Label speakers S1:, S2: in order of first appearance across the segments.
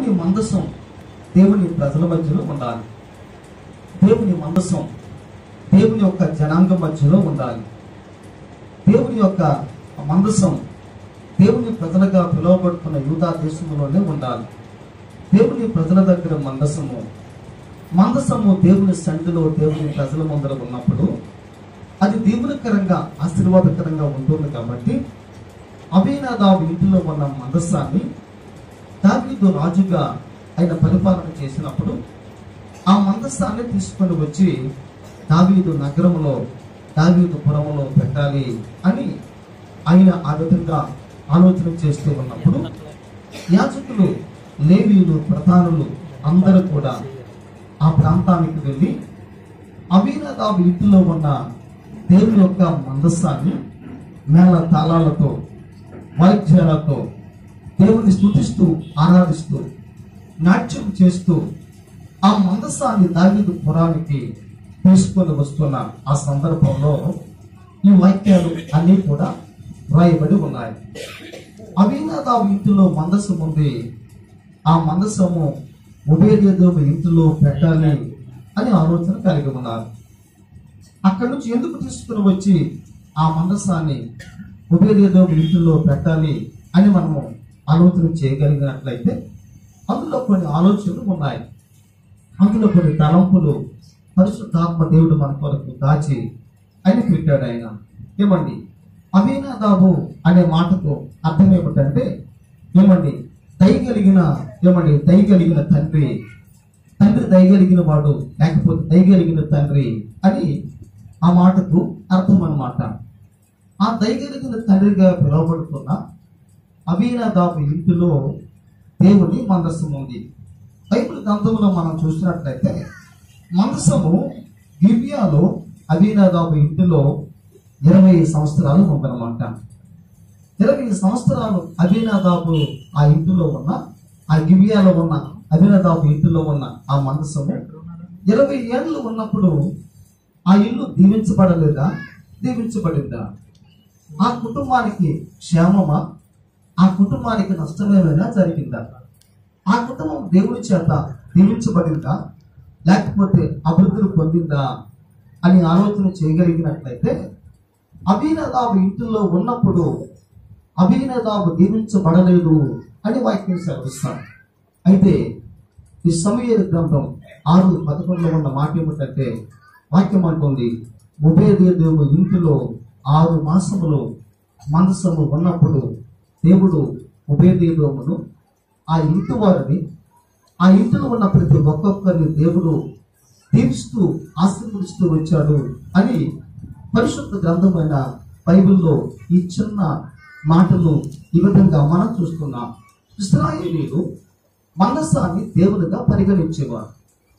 S1: దేవుని మందసం దేవుని ప్రజల మధ్యలో ఉండాలి దేవుని మందసం దేవుని యొక్క జనాంగం మధ్యలో ఉండాలి దేవుని యొక్క మందసం దేవుని ప్రజలుగా పిలువబడుతున్న యూదా దేశంలోనే ఉండాలి దేవుని ప్రజల దగ్గర మందసము మందసము దేవుని సంధిలో దేవుని ప్రజల ముందర ఉన్నప్పుడు అది దేవునికరంగా ఆశీర్వాదకరంగా ఉంటుంది కాబట్టి అభినాదాబు ఇంటిలో ఉన్న మందస్సాన్ని దావీదు రాజుగా ఆయన పరిపాలన చేసినప్పుడు ఆ మందస్సాన్ని తీసుకొని వచ్చి దావీదు నగరంలో దావీదు పురములో పెట్టాలి అని ఆయన ఆ విధంగా ఆలోచన చేస్తూ ఉన్నప్పుడు యాజకులు లేవీయులు ప్రధానులు అందరూ కూడా ఆ ప్రాంతానికి వెళ్ళి అమీనాదాబు ఇంటిలో ఉన్న దేవుని యొక్క మందస్సాన్ని మేళ తాళాలతో వాయిద్యాలతో దేవుని స్తుతిస్తూ ఆరాధిస్తూ నాట్యం చేస్తూ ఆ మందస్సాన్ని దావీదు పురానికి తీసుకొని వస్తున్న ఆ సందర్భంలో ఈ వాక్యాలు అన్నీ కూడా రాయబడి ఉన్నాయి అభినాదాబు ఇంటిలో మందస్సం ఉంది ఆ మందస్సము ఉభయదేవు ఇంటిలో పెట్టాలి అని ఆలోచన కలిగి ఉన్నారు అక్కడి నుంచి ఎందుకు తీసుకుని వచ్చి ఆ మందస్సాన్ని ఉభయదేవు ఇంటిలో పెట్టాలి అని మనము ఆలోచన చేయగలిగినట్లయితే అందులో కొన్ని ఆలోచనలు ఉన్నాయి అందులో కొన్ని తలంపులు పరిశుద్ధాత్మ దేవుడు మన కొరకు దాచి ఆయన పెట్టాడు ఆయన ఏమండి అమీనాదాబు అనే మాటకు అర్థం ఏమిటంటే ఏమండి దయగలిగిన ఏమండి దయగలిగిన తండ్రి తండ్రి దయగలిగిన వాడు లేకపోతే దయగలిగిన తండ్రి అని ఆ మాటకు అర్థం అన్నమాట ఆ దయగలిగిన తండ్రిగా పిలువబడుతున్న అబీనాదాబు ఇంటిలో దేవుని మందస్సం ఉంది బైబిల్ గ్రంథంలో మనం చూసినట్లయితే మందసము గిబియాలో అబీనాదాబు ఇంటిలో ఇరవై సంవత్సరాలు ఉందన్నమాట ఇరవై సంవత్సరాలు అభినాదాబు ఆ ఇంటిలో ఉన్న ఆ గిబియాలో ఉన్న అభినదాబు ఇంటిలో ఉన్న ఆ మందసము ఇరవై ఏళ్ళు ఉన్నప్పుడు ఆ ఇల్లు దీవించబడలేదా దీవించబడిందా ఆ కుటుంబానికి క్షేమమా ఆ కుటుంబానికి నష్టమేమైనా జరిగిందా ఆ కుటుంబం దేవుని చేత దీవించబడిందా లేకపోతే అభివృద్ధిని పొందిందా అని ఆలోచన చేయగలిగినట్లయితే అభినదాబు ఇంటిలో ఉన్నప్పుడు అభినదాబు దీవించబడలేదు అని వాక్యం సెలవిస్తాం అయితే ఈ సమయ గ్రంథం ఆరు పదకొండులో ఉన్న మాట ఏమిటంటే వాక్యం అంటుంది ఉభయదేవు ఇంటిలో ఆరు మాసములు మనసము ఉన్నప్పుడు దేవుడు ఉభయదేవమును ఆ ఇంటి వారిని ఆ ఇంటిలో ఉన్న ప్రతి ఒక్కొక్కరిని దేవుడు దీవిస్తూ ఆశీర్వదిస్తూ వచ్చాడు అని పరిశుద్ధ గ్రంథమైన బైబిల్లో ఈ చిన్న మాటలు ఈ విధంగా మనం చూస్తున్నాం ఇస్రాయేలీలు మనస్సాన్ని దేవునిగా పరిగణించేవారు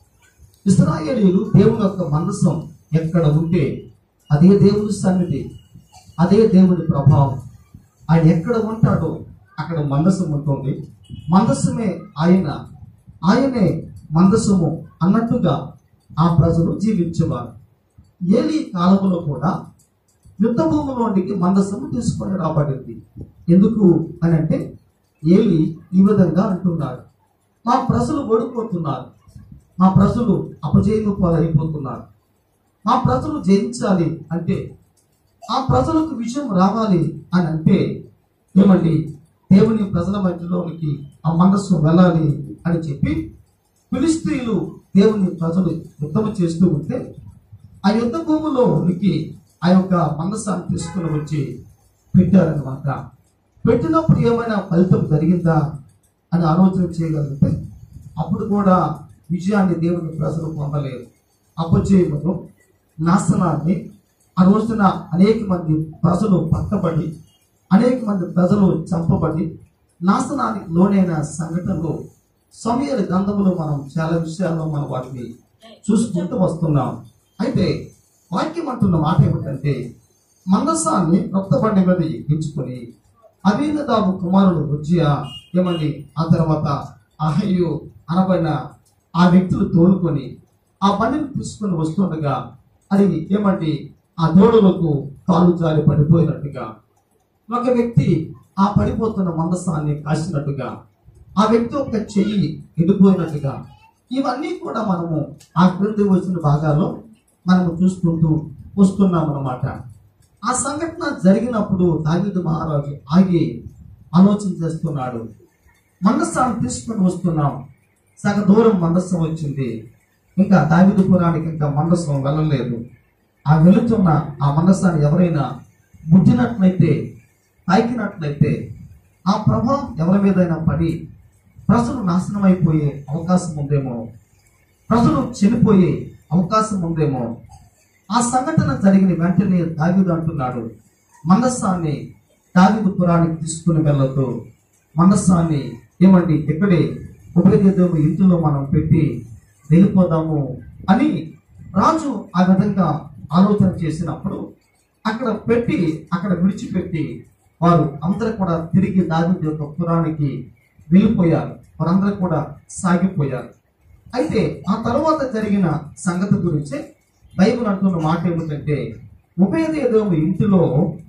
S1: ఇస్రాయేలీలు దేవుని యొక్క మనస్సం ఎక్కడ ఉంటే అదే దేవుని సన్నిధి అదే దేవుని ప్రభావం ఆయన ఎక్కడ ఉంటాడో అక్కడ మందసం ఉంటుంది మందసమే ఆయన ఆయనే మందసము అన్నట్టుగా ఆ ప్రజలు జీవించేవారు ఏలి కాలంలో కూడా యుద్ధ భూమిలోనికి మందసము తీసుకొని రాబడింది ఎందుకు అని అంటే ఏలి ఈ విధంగా అంటున్నాడు మా ప్రజలు ఓడిపోతున్నారు మా ప్రజలు అపజయము పాలైపోతున్నారు మా ప్రజలు జయించాలి అంటే ఆ ప్రజలకు విజయం రావాలి అని అంటే ఏమండి దేవుని ప్రజల మధ్యలోనికి ఆ మనస్సు వెళ్ళాలి అని చెప్పి ఫిలిస్తీన్లు దేవుని ప్రజలు యుద్ధం చేస్తూ ఉంటే ఆ యుద్ధ భూమిలోనికి ఆ యొక్క మనస్సాన్ని తీసుకుని వచ్చి పెట్టారనమాట పెట్టినప్పుడు ఏమైనా ఫలితం జరిగిందా అని ఆలోచన చేయగలిగితే అప్పుడు కూడా విజయాన్ని దేవుని ప్రజలు పొందలేరు అపజయమును నాశనాన్ని ఆ రోజున అనేక మంది ప్రజలు పక్కబడి అనేక మంది ప్రజలు చంపబడి నాశనానికి లోనైన సంఘటనలు సమయాల గ్రంథంలో మనం చాలా విషయాల్లో మనం వాటిని చూసుకుంటూ వస్తున్నాం అయితే వాక్యం అంటున్న మాట ఏమిటంటే మందస్సాన్ని రక్త బండి మీద ఎక్కించుకొని అభినదాబు కుమారుడు రుజ్జియా ఏమండి ఆ తర్వాత అహయ్యు అనబడిన ఆ వ్యక్తులు తోలుకొని ఆ బండిని తీసుకొని వస్తుండగా అది ఏమండి ఆ దోడులకు కాలు జారి పడిపోయినట్టుగా ఒక వ్యక్తి ఆ పడిపోతున్న మందస్సాన్ని కాసినట్టుగా ఆ వ్యక్తి యొక్క చెయ్యి ఎండిపోయినట్టుగా ఇవన్నీ కూడా మనము ఆ క్రింది వచ్చిన భాగాల్లో మనము చూసుకుంటూ వస్తున్నాం అన్నమాట ఆ సంఘటన జరిగినప్పుడు దావీదు మహారాజు ఆగి ఆలోచన చేస్తున్నాడు మందస్సాన్ని తీసుకొని వస్తున్నాం సగ దూరం మందస్సం వచ్చింది ఇంకా దావిదు పురానికి ఇంకా మందస్సం వెళ్ళలేదు ఆ వెళుతున్న ఆ మందస్సాన్ని ఎవరైనా ముట్టినట్లయితే తాకినట్లయితే ఆ ప్రభావం ఎవరి మీదైనా పడి ప్రజలు నాశనం అయిపోయే అవకాశం ఉందేమో ప్రజలు చనిపోయే అవకాశం ఉందేమో ఆ సంఘటన జరిగిన వెంటనే దావీదు అంటున్నాడు మందస్సాన్ని దావీదు పురానికి తీసుకుని వెళ్ళొద్దు మందస్సాన్ని ఏమండి ఇక్కడే ఉపయోగదేవు ఇంటిలో మనం పెట్టి వెళ్ళిపోదాము అని రాజు ఆ విధంగా ఆలోచన చేసినప్పుడు అక్కడ పెట్టి అక్కడ విడిచిపెట్టి వారు అందరూ కూడా తిరిగి దావీదు యొక్క పురానికి వెళ్ళిపోయారు వారందరూ కూడా సాగిపోయారు అయితే ఆ తర్వాత జరిగిన సంగతి గురించి బైబిల్ అంటున్న మాట ఏమిటంటే ఉపయోగదేవు ఇంటిలో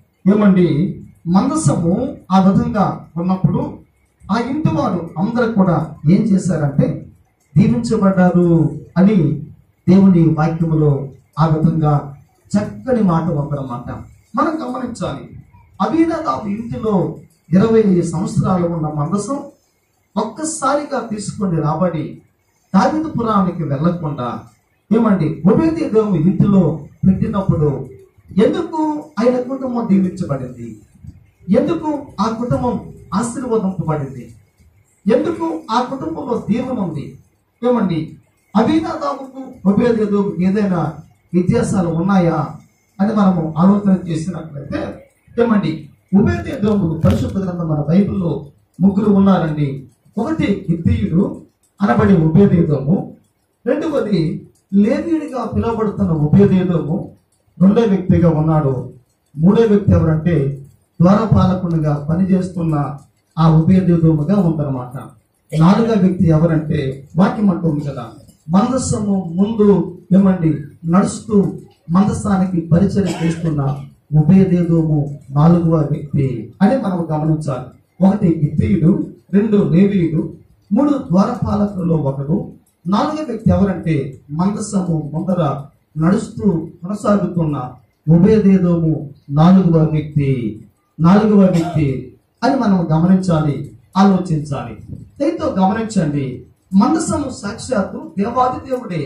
S1: ఏమండి మందసము ఆ విధంగా ఉన్నప్పుడు ఆ ఇంటి వారు అందరూ కూడా ఏం చేశారంటే దీవించబడ్డారు అని దేవుని వాక్యములో ఆ విధంగా చక్కని మాట ఉందన్నమాట మనం గమనించాలి అభినదాబు ఇంటిలో ఇరవై సంవత్సరాలు ఉన్న మందసం ఒక్కసారిగా తీసుకొని రాబడి దావిదు పురానికి వెళ్లకుండా ఏమండి ఉపేది దేవుని ఇంటిలో పెట్టినప్పుడు ఎందుకు ఆయన కుటుంబం దీవించబడింది ఎందుకు ఆ కుటుంబం ఆశీర్వదింపబడింది ఎందుకు ఆ కుటుంబంలో దీవెన ఉంది ఏమండి అభినాదాముకు ఉపయోగ ఏదైనా వ్యత్యాసాలు ఉన్నాయా అని మనము ఆలోచన చేసినట్లయితే ఏమండి ఉభయదేవుడు పరిశుద్ధ గ్రంథం మన బైబిల్లో ముగ్గురు ఉన్నారండి ఒకటి గిత్తీయుడు అనబడి ఉపయోగము రెండవది లేవీడిగా పిలువబడుతున్న ఉపయోగము రెండో వ్యక్తిగా ఉన్నాడు మూడో వ్యక్తి ఎవరంటే ద్వారపాలకునిగా పనిచేస్తున్న ఆ ఉపయోగముగా ఉందన్నమాట నాలుగో వ్యక్తి ఎవరంటే వాక్యం అంటుంది కదా మందస్సము ముందు ఏమండి నడుస్తూ మందస్సానికి పరిచయం చేస్తున్న ఉభయదేవము నాలుగవ వ్యక్తి అని మనం గమనించాలి ఒకటి గిత్తీయుడు రెండు లేవీయుడు మూడు ద్వారపాలకులలో ఒకడు నాలుగో వ్యక్తి ఎవరంటే మందస్సము ముందర నడుస్తూ కొనసాగుతున్న ఉభయదేదోము నాలుగవ వ్యక్తి నాలుగవ వ్యక్తి అని మనం గమనించాలి ఆలోచించాలి దీంతో గమనించండి మందసము సాక్షాత్తు దేవాది దేవుడే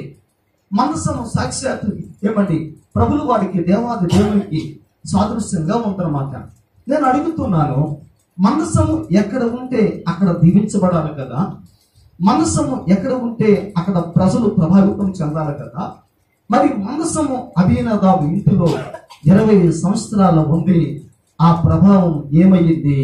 S1: మనసము సాక్షాత్తు ఏమండి ప్రభులు వాడికి దేవాది దేవునికి సాదృశ్యంగా ఉందన్నమాట నేను అడుగుతున్నాను మనసము ఎక్కడ ఉంటే అక్కడ దీవించబడాలి కదా మనసము ఎక్కడ ఉంటే అక్కడ ప్రజలు ప్రభావితం చెందాలి కదా మరి మనసము అభినదాబు ఇంటిలో ఇరవై సంవత్సరాల ఉంది ఆ ప్రభావం ఏమయ్యింది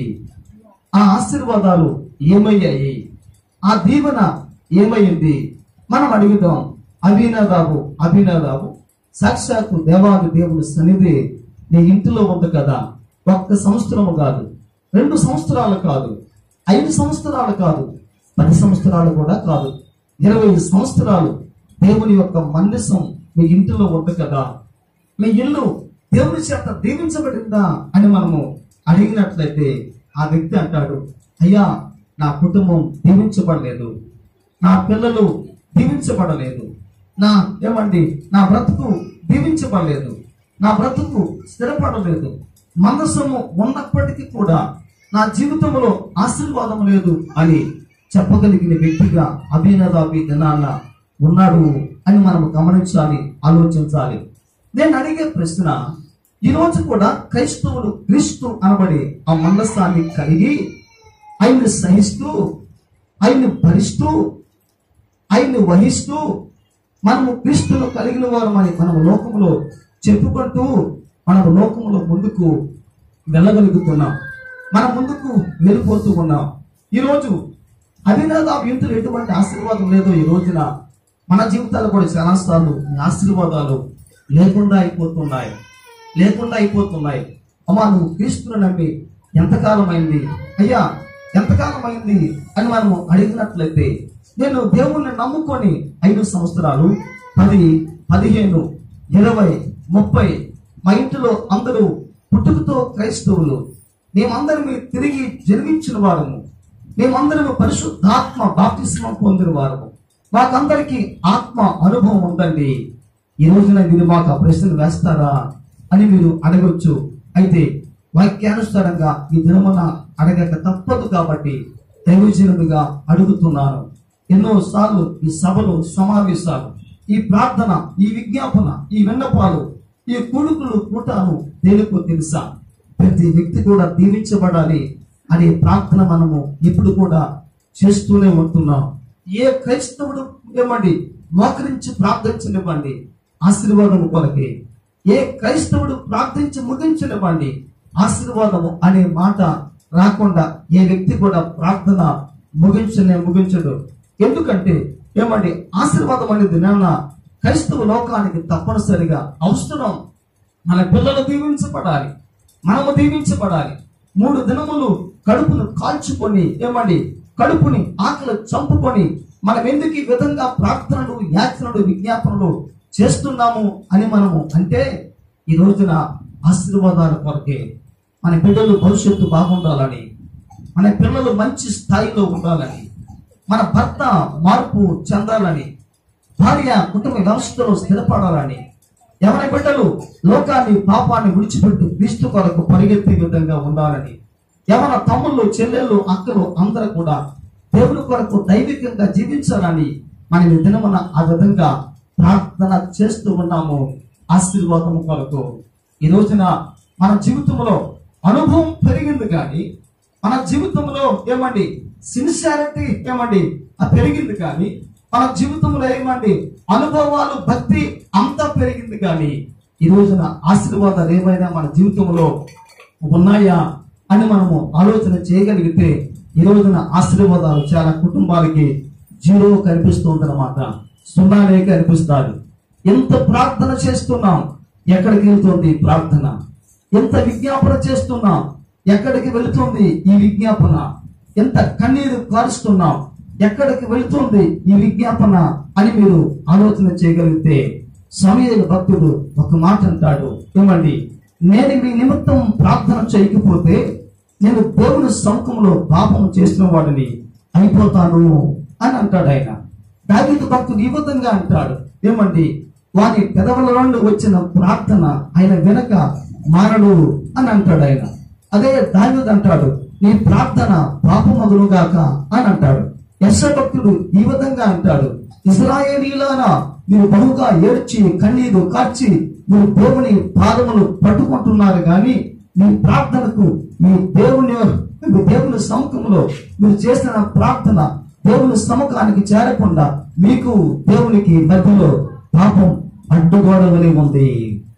S1: ఆ ఆశీర్వాదాలు ఏమయ్యాయి ఆ దీవెన ఏమైంది మనం అడుగుదాం అభినదాబు అభినదాబు సాక్షాత్తు దేవాది దేవుని సన్నిధి నీ ఇంటిలో ఉంది కదా ఒక్క సంవత్సరము కాదు రెండు సంవత్సరాలు కాదు ఐదు సంవత్సరాలు కాదు పది సంవత్సరాలు కూడా కాదు ఇరవై సంవత్సరాలు దేవుని యొక్క మందసం మీ ఇంటిలో ఉంది కదా మీ ఇల్లు దేవుని చేత దీవించబడిందా అని మనము అడిగినట్లయితే ఆ వ్యక్తి అంటాడు అయ్యా నా కుటుంబం దీవించబడలేదు నా పిల్లలు దీవించబడలేదు నా ఏమండి నా బ్రతుకు దీవించబడలేదు నా బ్రతుకు స్థిరపడలేదు మనసము ఉన్నప్పటికీ కూడా నా జీవితంలో ఆశీర్వాదం లేదు అని చెప్పగలిగిన వ్యక్తిగా అభినదాబి దినాన ఉన్నాడు అని మనం గమనించాలి ఆలోచించాలి నేను అడిగే ప్రశ్న ఈ రోజు కూడా క్రైస్తవులు క్రీస్తు అనబడి ఆ మనస్సాన్ని కలిగి ఆయన్ని సహిస్తూ ఆయన్ని భరిస్తూ ఆయన్ని వహిస్తూ మనము క్రీస్తును కలిగిన వారమని మనము లోకములో చెప్పుకుంటూ మనము లోకములో ముందుకు వెళ్ళగలుగుతున్నాం మన ముందుకు వెళ్ళిపోతూ ఉన్నాం ఈరోజు అభినందాబ్ ఇంట్లో ఎటువంటి ఆశీర్వాదం లేదో ఈ రోజున మన జీవితాలు కూడా చాలా సార్లు ఈ ఆశీర్వాదాలు లేకుండా అయిపోతున్నాయి లేకుండా అయిపోతున్నాయి అమ్మా నువ్వు క్రీస్తును నమ్మి ఎంతకాలం అయింది అయ్యా ఎంతకాలం అయింది అని మనము అడిగినట్లయితే నేను దేవుణ్ణి నమ్ముకొని ఐదు సంవత్సరాలు పది పదిహేను ఇరవై ముప్పై మా ఇంటిలో అందరూ పుట్టుకతో క్రైస్తవులు మేమందరం తిరిగి జన్మించిన వారము మేమందరం పరిశుద్ధాత్మ బాప్తిస్మం పొందిన వారు మాకందరికి ఆత్మ అనుభవం ఉందండి ఈ రోజున మీరు మాకు ఆ ప్రశ్నలు వేస్తారా అని మీరు అడగవచ్చు అయితే వాక్యానుసారంగా ఈ దినమున అడగక తప్పదు కాబట్టి దైవజనుడిగా అడుగుతున్నాను ఎన్నో సార్లు ఈ సభలు సమావేశాలు ఈ ప్రార్థన ఈ విజ్ఞాపన ఈ విన్నపాలు ఈ కొడుకులు కూటాను దేనికో తెలుసా ప్రతి వ్యక్తి కూడా దీవించబడాలి అనే ప్రార్థన మనము ఇప్పుడు కూడా చేస్తూనే ఉంటున్నాం ఏ క్రైస్తవుడు ఏమండి మోకరించి ప్రార్థించనివ్వండి ఆశీర్వాదము కొరకే ఏ క్రైస్తవుడు ప్రార్థించి ముగించనివ్వండి ఆశీర్వాదము అనే మాట రాకుండా ఏ వ్యక్తి కూడా ప్రార్థన ముగించనే ముగించడు ఎందుకంటే ఏమండి ఆశీర్వాదం అనేది నాన్న క్రైస్తవ లోకానికి తప్పనిసరిగా అవసరం మన పిల్లలు దీవించబడాలి మనము దీవించబడాలి మూడు దినములు కడుపును కాల్చుకొని ఏమండి కడుపుని ఆకలి చంపుకొని మనం ఎందుకు ఈ విధంగా ప్రార్థనలు యాచనలు విజ్ఞాపనలు చేస్తున్నాము అని మనము అంటే ఈ రోజున ఆశీర్వాదాల కొరకే మన బిడ్డలు భవిష్యత్తు బాగుండాలని మన పిల్లలు మంచి స్థాయిలో ఉండాలని మన భర్త మార్పు చెందాలని భార్య కుటుంబ వ్యవస్థలో స్థిరపడాలని ఎవరి బిడ్డలు లోకాన్ని పాపాన్ని విడిచిపెట్టి క్రీస్తు కొరకు పరిగెత్తే విధంగా ఉండాలని ఎవరి తమ్ముళ్ళు చెల్లెళ్ళు అక్కలు అందరూ కూడా దేవుని కొరకు దైవికంగా జీవించాలని మనం ఈ దినమున ఆ విధంగా ప్రార్థన చేస్తూ ఉన్నాము ఆశీర్వాదం కొరకు ఈ రోజున మన జీవితంలో అనుభవం పెరిగింది కానీ మన జీవితంలో ఏమండి సిన్సియారిటీ ఏమండి అది పెరిగింది కానీ మన జీవితంలో ఏమండి అనుభవాలు భక్తి అంతా పెరిగింది కానీ ఈ రోజున ఆశీర్వాదాలు ఏమైనా మన జీవితంలో ఉన్నాయా అని మనము ఆలోచన చేయగలిగితే ఈ రోజున ఆశీర్వాదాలు చాలా కుటుంబాలకి జీరో కనిపిస్తుందన్నమాట సున్నానే కనిపిస్తారు ఎంత ప్రార్థన చేస్తున్నాం ఎక్కడికి వెళ్తుంది ప్రార్థన ఎంత విజ్ఞాపన చేస్తున్నాం ఎక్కడికి వెళుతుంది ఈ విజ్ఞాపన ఎంత కన్నీరు కారుస్తున్నాం ఎక్కడికి వెళుతుంది ఈ విజ్ఞాపన అని మీరు ఆలోచన చేయగలిగితే సమయలు భక్తుడు ఒక మాట అంటాడు ఏమండి నేను మీ నిమిత్తం ప్రార్థన చేయకపోతే నేను దేవుని సముఖంలో పాపం చేసిన వాడిని అయిపోతాను అని అంటాడు ఆయన దావీదు భక్తుడు ఈ విధంగా అంటాడు ఏమండి వాని పెదవుల నుండి వచ్చిన ప్రార్థన ఆయన వెనక మారడు అని అంటాడు ఆయన అదే దావీదు అంటాడు నీ ప్రార్థన పాపమగునుగాక అని అంటాడు యశ భక్తుడు ఈ విధంగా అంటాడు ఇస్రాయేలీలారా మీరు బహుగా ఏడ్చి కన్నీరు కార్చి మీరు దేవుని పాదములు పట్టుకుంటున్నారు కానీ మీ ప్రార్థనకు మీ దేవుని మీ దేవుని సముఖంలో మీరు చేసిన ప్రార్థన దేవుని సముఖానికి చేరకుండా మీకు దేవునికి మధ్యలో పాపం అడ్డుగోడ వలె ఉంది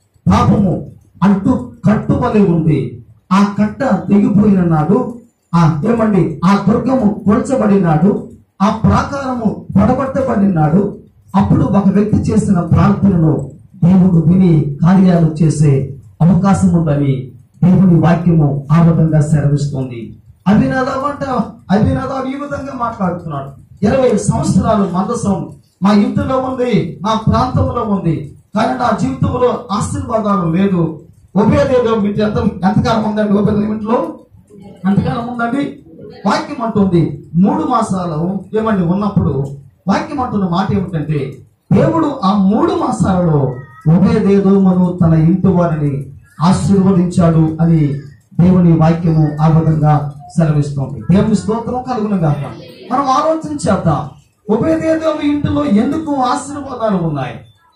S1: పాపము అడ్డు కట్టువలే ఉంది ఆ కట్ట తెగిపోయిన నాడు ఆ ఏమండి ఆ దుర్గము కొల్చబడినాడు ఆ ప్రాకారము పడగొట్టబడినాడు అప్పుడు ఒక వ్యక్తి చేసిన ప్రార్థనలో దేవుడు విని కార్యాలు చేసే అవకాశం ఉందని దేవుని వాక్యము ఆ విధంగా సెలవిస్తుంది అభినదాబ్ అంట అభినదాబ్ ఈ విధంగా మాట్లాడుతున్నాడు ఇరవై సంవత్సరాలు మందసం మా ఇంటిలో ఉంది మా ప్రాంతంలో ఉంది కానీ నా జీవితంలో ఆశీర్వాదాలు లేదు ఉపయోగం మీకు ఎంత ఎంతకాలం ఉందండి ఉపయోగం ఇంట్లో ఎంతకాలం ఉందండి వాక్యం అంటుంది మూడు మాసాలు ఏమండి ఉన్నప్పుడు వాక్యం అంటున్న మాట ఏమిటంటే దేవుడు ఆ మూడు మాసాలలో ఉభయదేదోమను తన ఇంటి వారిని ఆశీర్వదించాడు అని దేవుని వాక్యము ఆ విధంగా సెలవిస్తుంది దేవుని స్తోత్రం కలుగును గాక మనం ఆలోచన చేద్దాం ఉభయదేదోము ఇంటిలో ఎందుకు ఆశీర్వాదాలు ఉన్నాయి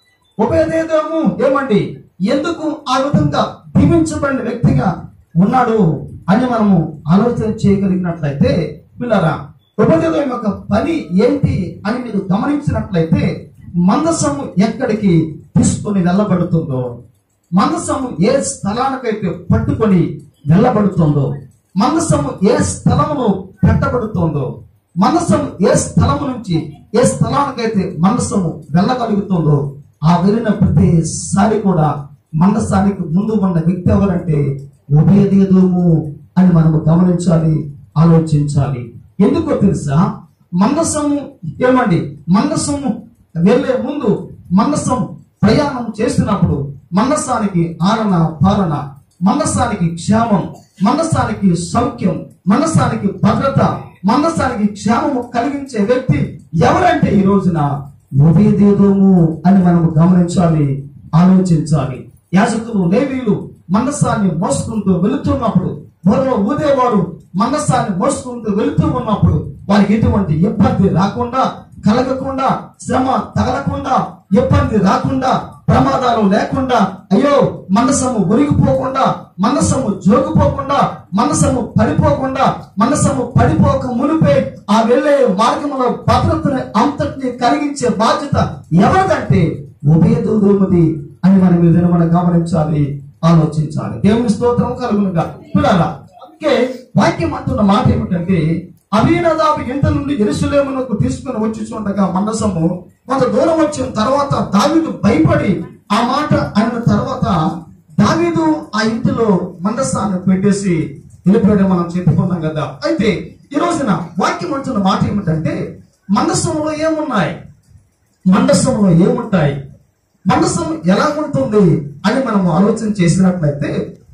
S1: ఉపయోగము ఏమండి ఎందుకు ఆ విధంగా దీవించబడిన వ్యక్తిగా ఉన్నాడు అని మనము ఆలోచన చేయగలిగినట్లయితే పిల్లరా ఉపదేశం యొక్క పని ఏంటి అని మీరు గమనించినట్లయితే మందసము ఎక్కడికి తీసుకొని వెళ్ళబడుతుందో మందసము ఏ స్థలానికైతే పట్టుకొని వెళ్ళబడుతుందో మందసము ఏ స్థలములో పెట్టబడుతుందో మనసము ఏ స్థలము నుంచి ఏ స్థలానికైతే మనసము వెళ్ళగలుగుతుందో ఆ వెళ్ళిన ప్రతిసారి కూడా మనసానికి ముందు ఉన్న వ్యక్తి ఎవరంటే ఉభయదేదుము అని మనము గమనించాలి ఆలోచించాలి ఎందుకో తెలుసా మనసము ఏమండి మనసము వెళ్ళే ముందు మనసం ప్రయాణం చేసినప్పుడు మనసానికి ఆలన పాలన మనసానికి క్షేమం మనసానికి సౌఖ్యం మనసానికి భద్రత మందస్థానికి క్షేమము కలిగించే వ్యక్తి ఎవరంటే ఈ రోజున ఉభయదేదోము అని మనము గమనించాలి ఆలోచించాలి యాజకులు లేవీలు మందస్థాన్ని మోసుకుంటూ వెళుతున్నప్పుడు బుర్రలో ఊదేవారు మందస్థాన్ని మోసుకుంటూ వెళుతూ ఉన్నప్పుడు వారికి ఎటువంటి ఇబ్బంది రాకుండా కలగకుండా శ్రమ తగలకుండా ఇబ్బంది రాకుండా ప్రమాదాలు లేకుండా అయ్యో మనసము ఒరిగిపోకుండా మనసము జోగిపోకుండా మనసము పడిపోకుండా మనసము పడిపోక మునిపే ఆ వెళ్ళే మార్గంలో భద్రతని అంతటిని కలిగించే బాధ్యత ఎవరిదంటే ఉభయదూరుమది అని మనం ఏదైనా మనం గమనించాలి ఆలోచించాలి దేవుని స్తోత్రం కలుగునుగా చూడాలా అందుకే వాక్యం అంటున్న మాట ఏమిటంటే అభినదాబు ఇంట నుండి ఎరుసలేమునకు తీసుకుని వచ్చి చూడగా మండసము కొంత దూరం వచ్చిన తర్వాత దావీదు భయపడి ఆ మాట అన్న తర్వాత దావీదు ఆ ఇంటిలో మందస్థాన్ని పెట్టేసి వెళ్ళిపోయడం మనం చెప్పుకున్నాం కదా అయితే ఈ రోజున వాక్యం అంటున్న మాట ఏమిటంటే మందస్సంలో ఏమున్నాయి మండసంలో ఏముంటాయి మందసం ఎలా ఉంటుంది అని మనం ఆలోచన చేసినట్లయితే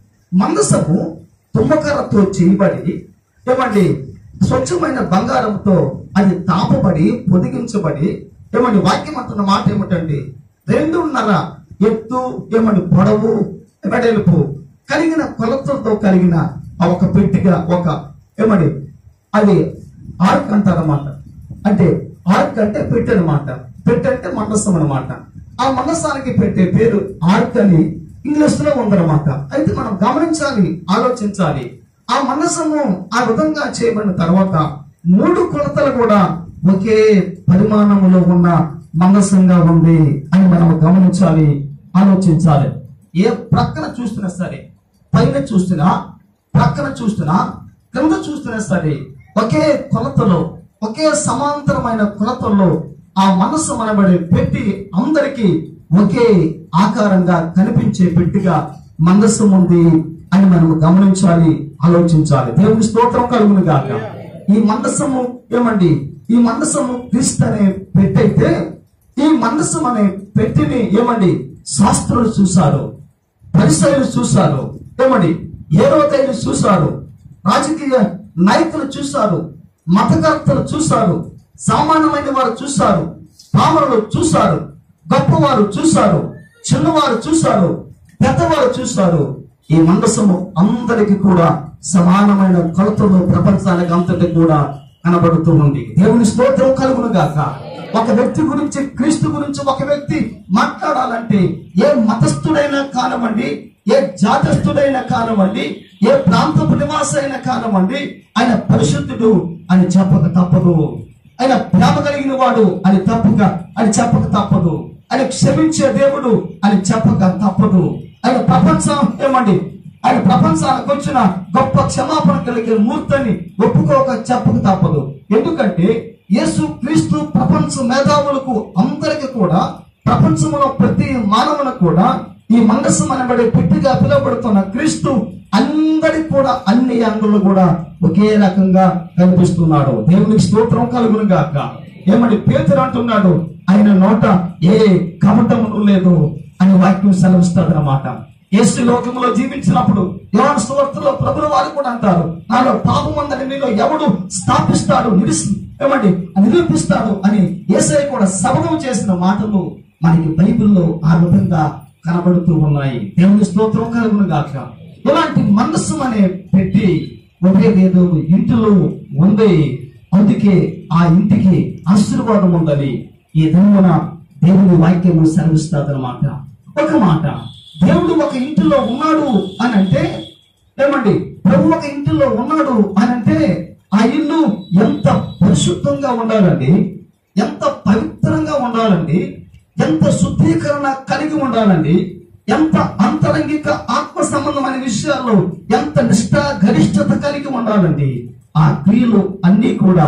S1: మందసము తుమ్మకరతో చేయబడి ఏమండి స్వచ్ఛమైన బంగారంతో అది తాపబడి పొదిగించబడి ఏమండి వాక్యం అంటున్న మాట ఏమిటండి రెండున్నర ఎత్తు ఏమండి పొడవు వెడల్పు కలిగిన కొలతలతో కలిగిన ఆ ఒక పెట్టిగా ఒక ఏమండి అది ఆర్క్ అంటారన్నమాట అంటే ఆర్క్ అంటే పెట్టె అనమాట పెట్టె అంటే మండసం అనమాట ఆ మండసానికి పెట్టే పేరు ఆర్క్ అని ఇంగ్లీష్ లో ఉందన్నమాట అయితే మనం గమనించాలి ఆలోచించాలి ఆ మండసము ఆ విధంగా చేయబడిన తర్వాత మూడు కొలతలు కూడా ఒకే పరిమాణంలో ఉన్న మందసంగా ఉంది అని మనం గమనించాలి ఆలోచించాలి ఏ ప్రక్కన చూస్తున్నా సరే పైన చూస్తున్నా ప్రక్కన చూస్తున్నా కింద చూస్తున్నా సరే ఒకే కొలతలో ఒకే సమాంతరమైన కొలతల్లో ఆ మనసు మనబడి పెట్టి అందరికీ ఒకే ఆకారంగా కనిపించే పెట్టిగా మందస్సం ఉంది అని మనం గమనించాలి ఆలోచించాలి దేవుని స్తోత్రం కలుగును గాక ఈ మందసము ఏమండి ఈ మందసము క్రీస్తు అనే పెట్టయితే ఈ మందసం అనే పెట్టిని ఏమండి శాస్త్రులు చూశారు పరిసయులు చూశారు ఏమండి ఏ రోజైలు చూశారు రాజకీయ నాయకులు చూశారు మతకర్తలు చూశారు సామాన్యమైన వారు చూశారు పామరులు చూశారు గొప్పవారు చూశారు చిన్నవారు చూశారు పెద్దవారు చూశారు ఈ మండసము అందరికి కూడా సమానమైన కొలతలు ప్రపంచానికి అంతటి కూడా కనబడుతూ ఉంది దేవుని స్తోత్రం కలుగును గాక ఒక వ్యక్తి గురించి క్రీస్తు గురించి ఒక వ్యక్తి మాట్లాడాలంటే ఏ మతస్థుడైనా కానివ్వండి ఏ జాతస్థుడైనా కానివ్వండి ఏ ప్రాంతపు నివాసైనా కానివ్వండి ఆయన పరిశుద్ధుడు అని చెప్పక తప్పదు ఆయన ప్రేమ కలిగిన వాడు అని తప్పక అని చెప్పక తప్పదు ఆయన క్షమించే దేవుడు అని చెప్పక తప్పదు ఆయన ప్రపంచం ఏమండి ఆయన ప్రపంచానికి వచ్చిన గొప్ప క్షమాపణ కలిగే మూర్తిని ఒప్పుకోక చెప్పక తప్పదు ఎందుకంటే యేసు క్రీస్తు ప్రపంచ మేధావులకు అందరికి కూడా ప్రపంచంలో ప్రతి మానవునికి కూడా ఈ మండసం అనబడే పెట్టిగా పిలువబడుతున్న క్రీస్తు అందరికి కూడా అన్ని అంగులు కూడా ఒకే రకంగా కనిపిస్తున్నాడు దేవునికి స్తోత్రం కలుగును గాక ఏమని పేతురు అంటున్నాడు ఆయన నోట ఏ కపటమును లేదు అని వాక్యం సెలవిస్తాడు అనమాట యేసు లోకంలో జీవించినప్పుడు యోహాను సువార్తలో ప్రభుల వారు కూడా అంటారు నాలో పాపం ఉందని నీలో ఎవడు స్థాపిస్తాడు నిలిసి ఏమండి నిరూపిస్తాడు అని యేసయ్య కూడా శబదం చేసిన మాటలు మనకి బైబిల్లో ఆ విధంగా కనబడుతూ ఉన్నాయి దేవుని స్తోత్రం కలుగును గాక ఇలాంటి మనస్సు అనే పెట్టి ఒకేదేదో ఇంటిలో ఉంది అందుకే ఆ ఇంటికి ఆశీర్వాదం ఉందని ఈ దినమున దేవుని వాక్యము సెలవిస్తాదన్నమాట ఒక మాట దేవుడు ఒక ఇంటిలో ఉన్నాడు అని అంటే ఏమండి ప్రభు ఒక ఇంటిలో ఉన్నాడు అని అంటే ఆ ఇల్లు ఎంత పరిశుద్ధంగా ఉండాలండి ఎంత పవిత్రంగా ఉండాలండి ఎంత శుద్ధీకరణ కలిగి ఉండాలండి ఎంత అంతరంగిక ఆత్మ సంబంధమైన విషయాల్లో ఎంత నిష్ఠ గరిష్టత కలిగి ఉండాలండి ఆ క్రియలు అన్ని కూడా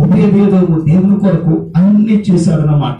S1: ఉపయోగ దేవుని కొరకు అన్ని చేశాడనమాట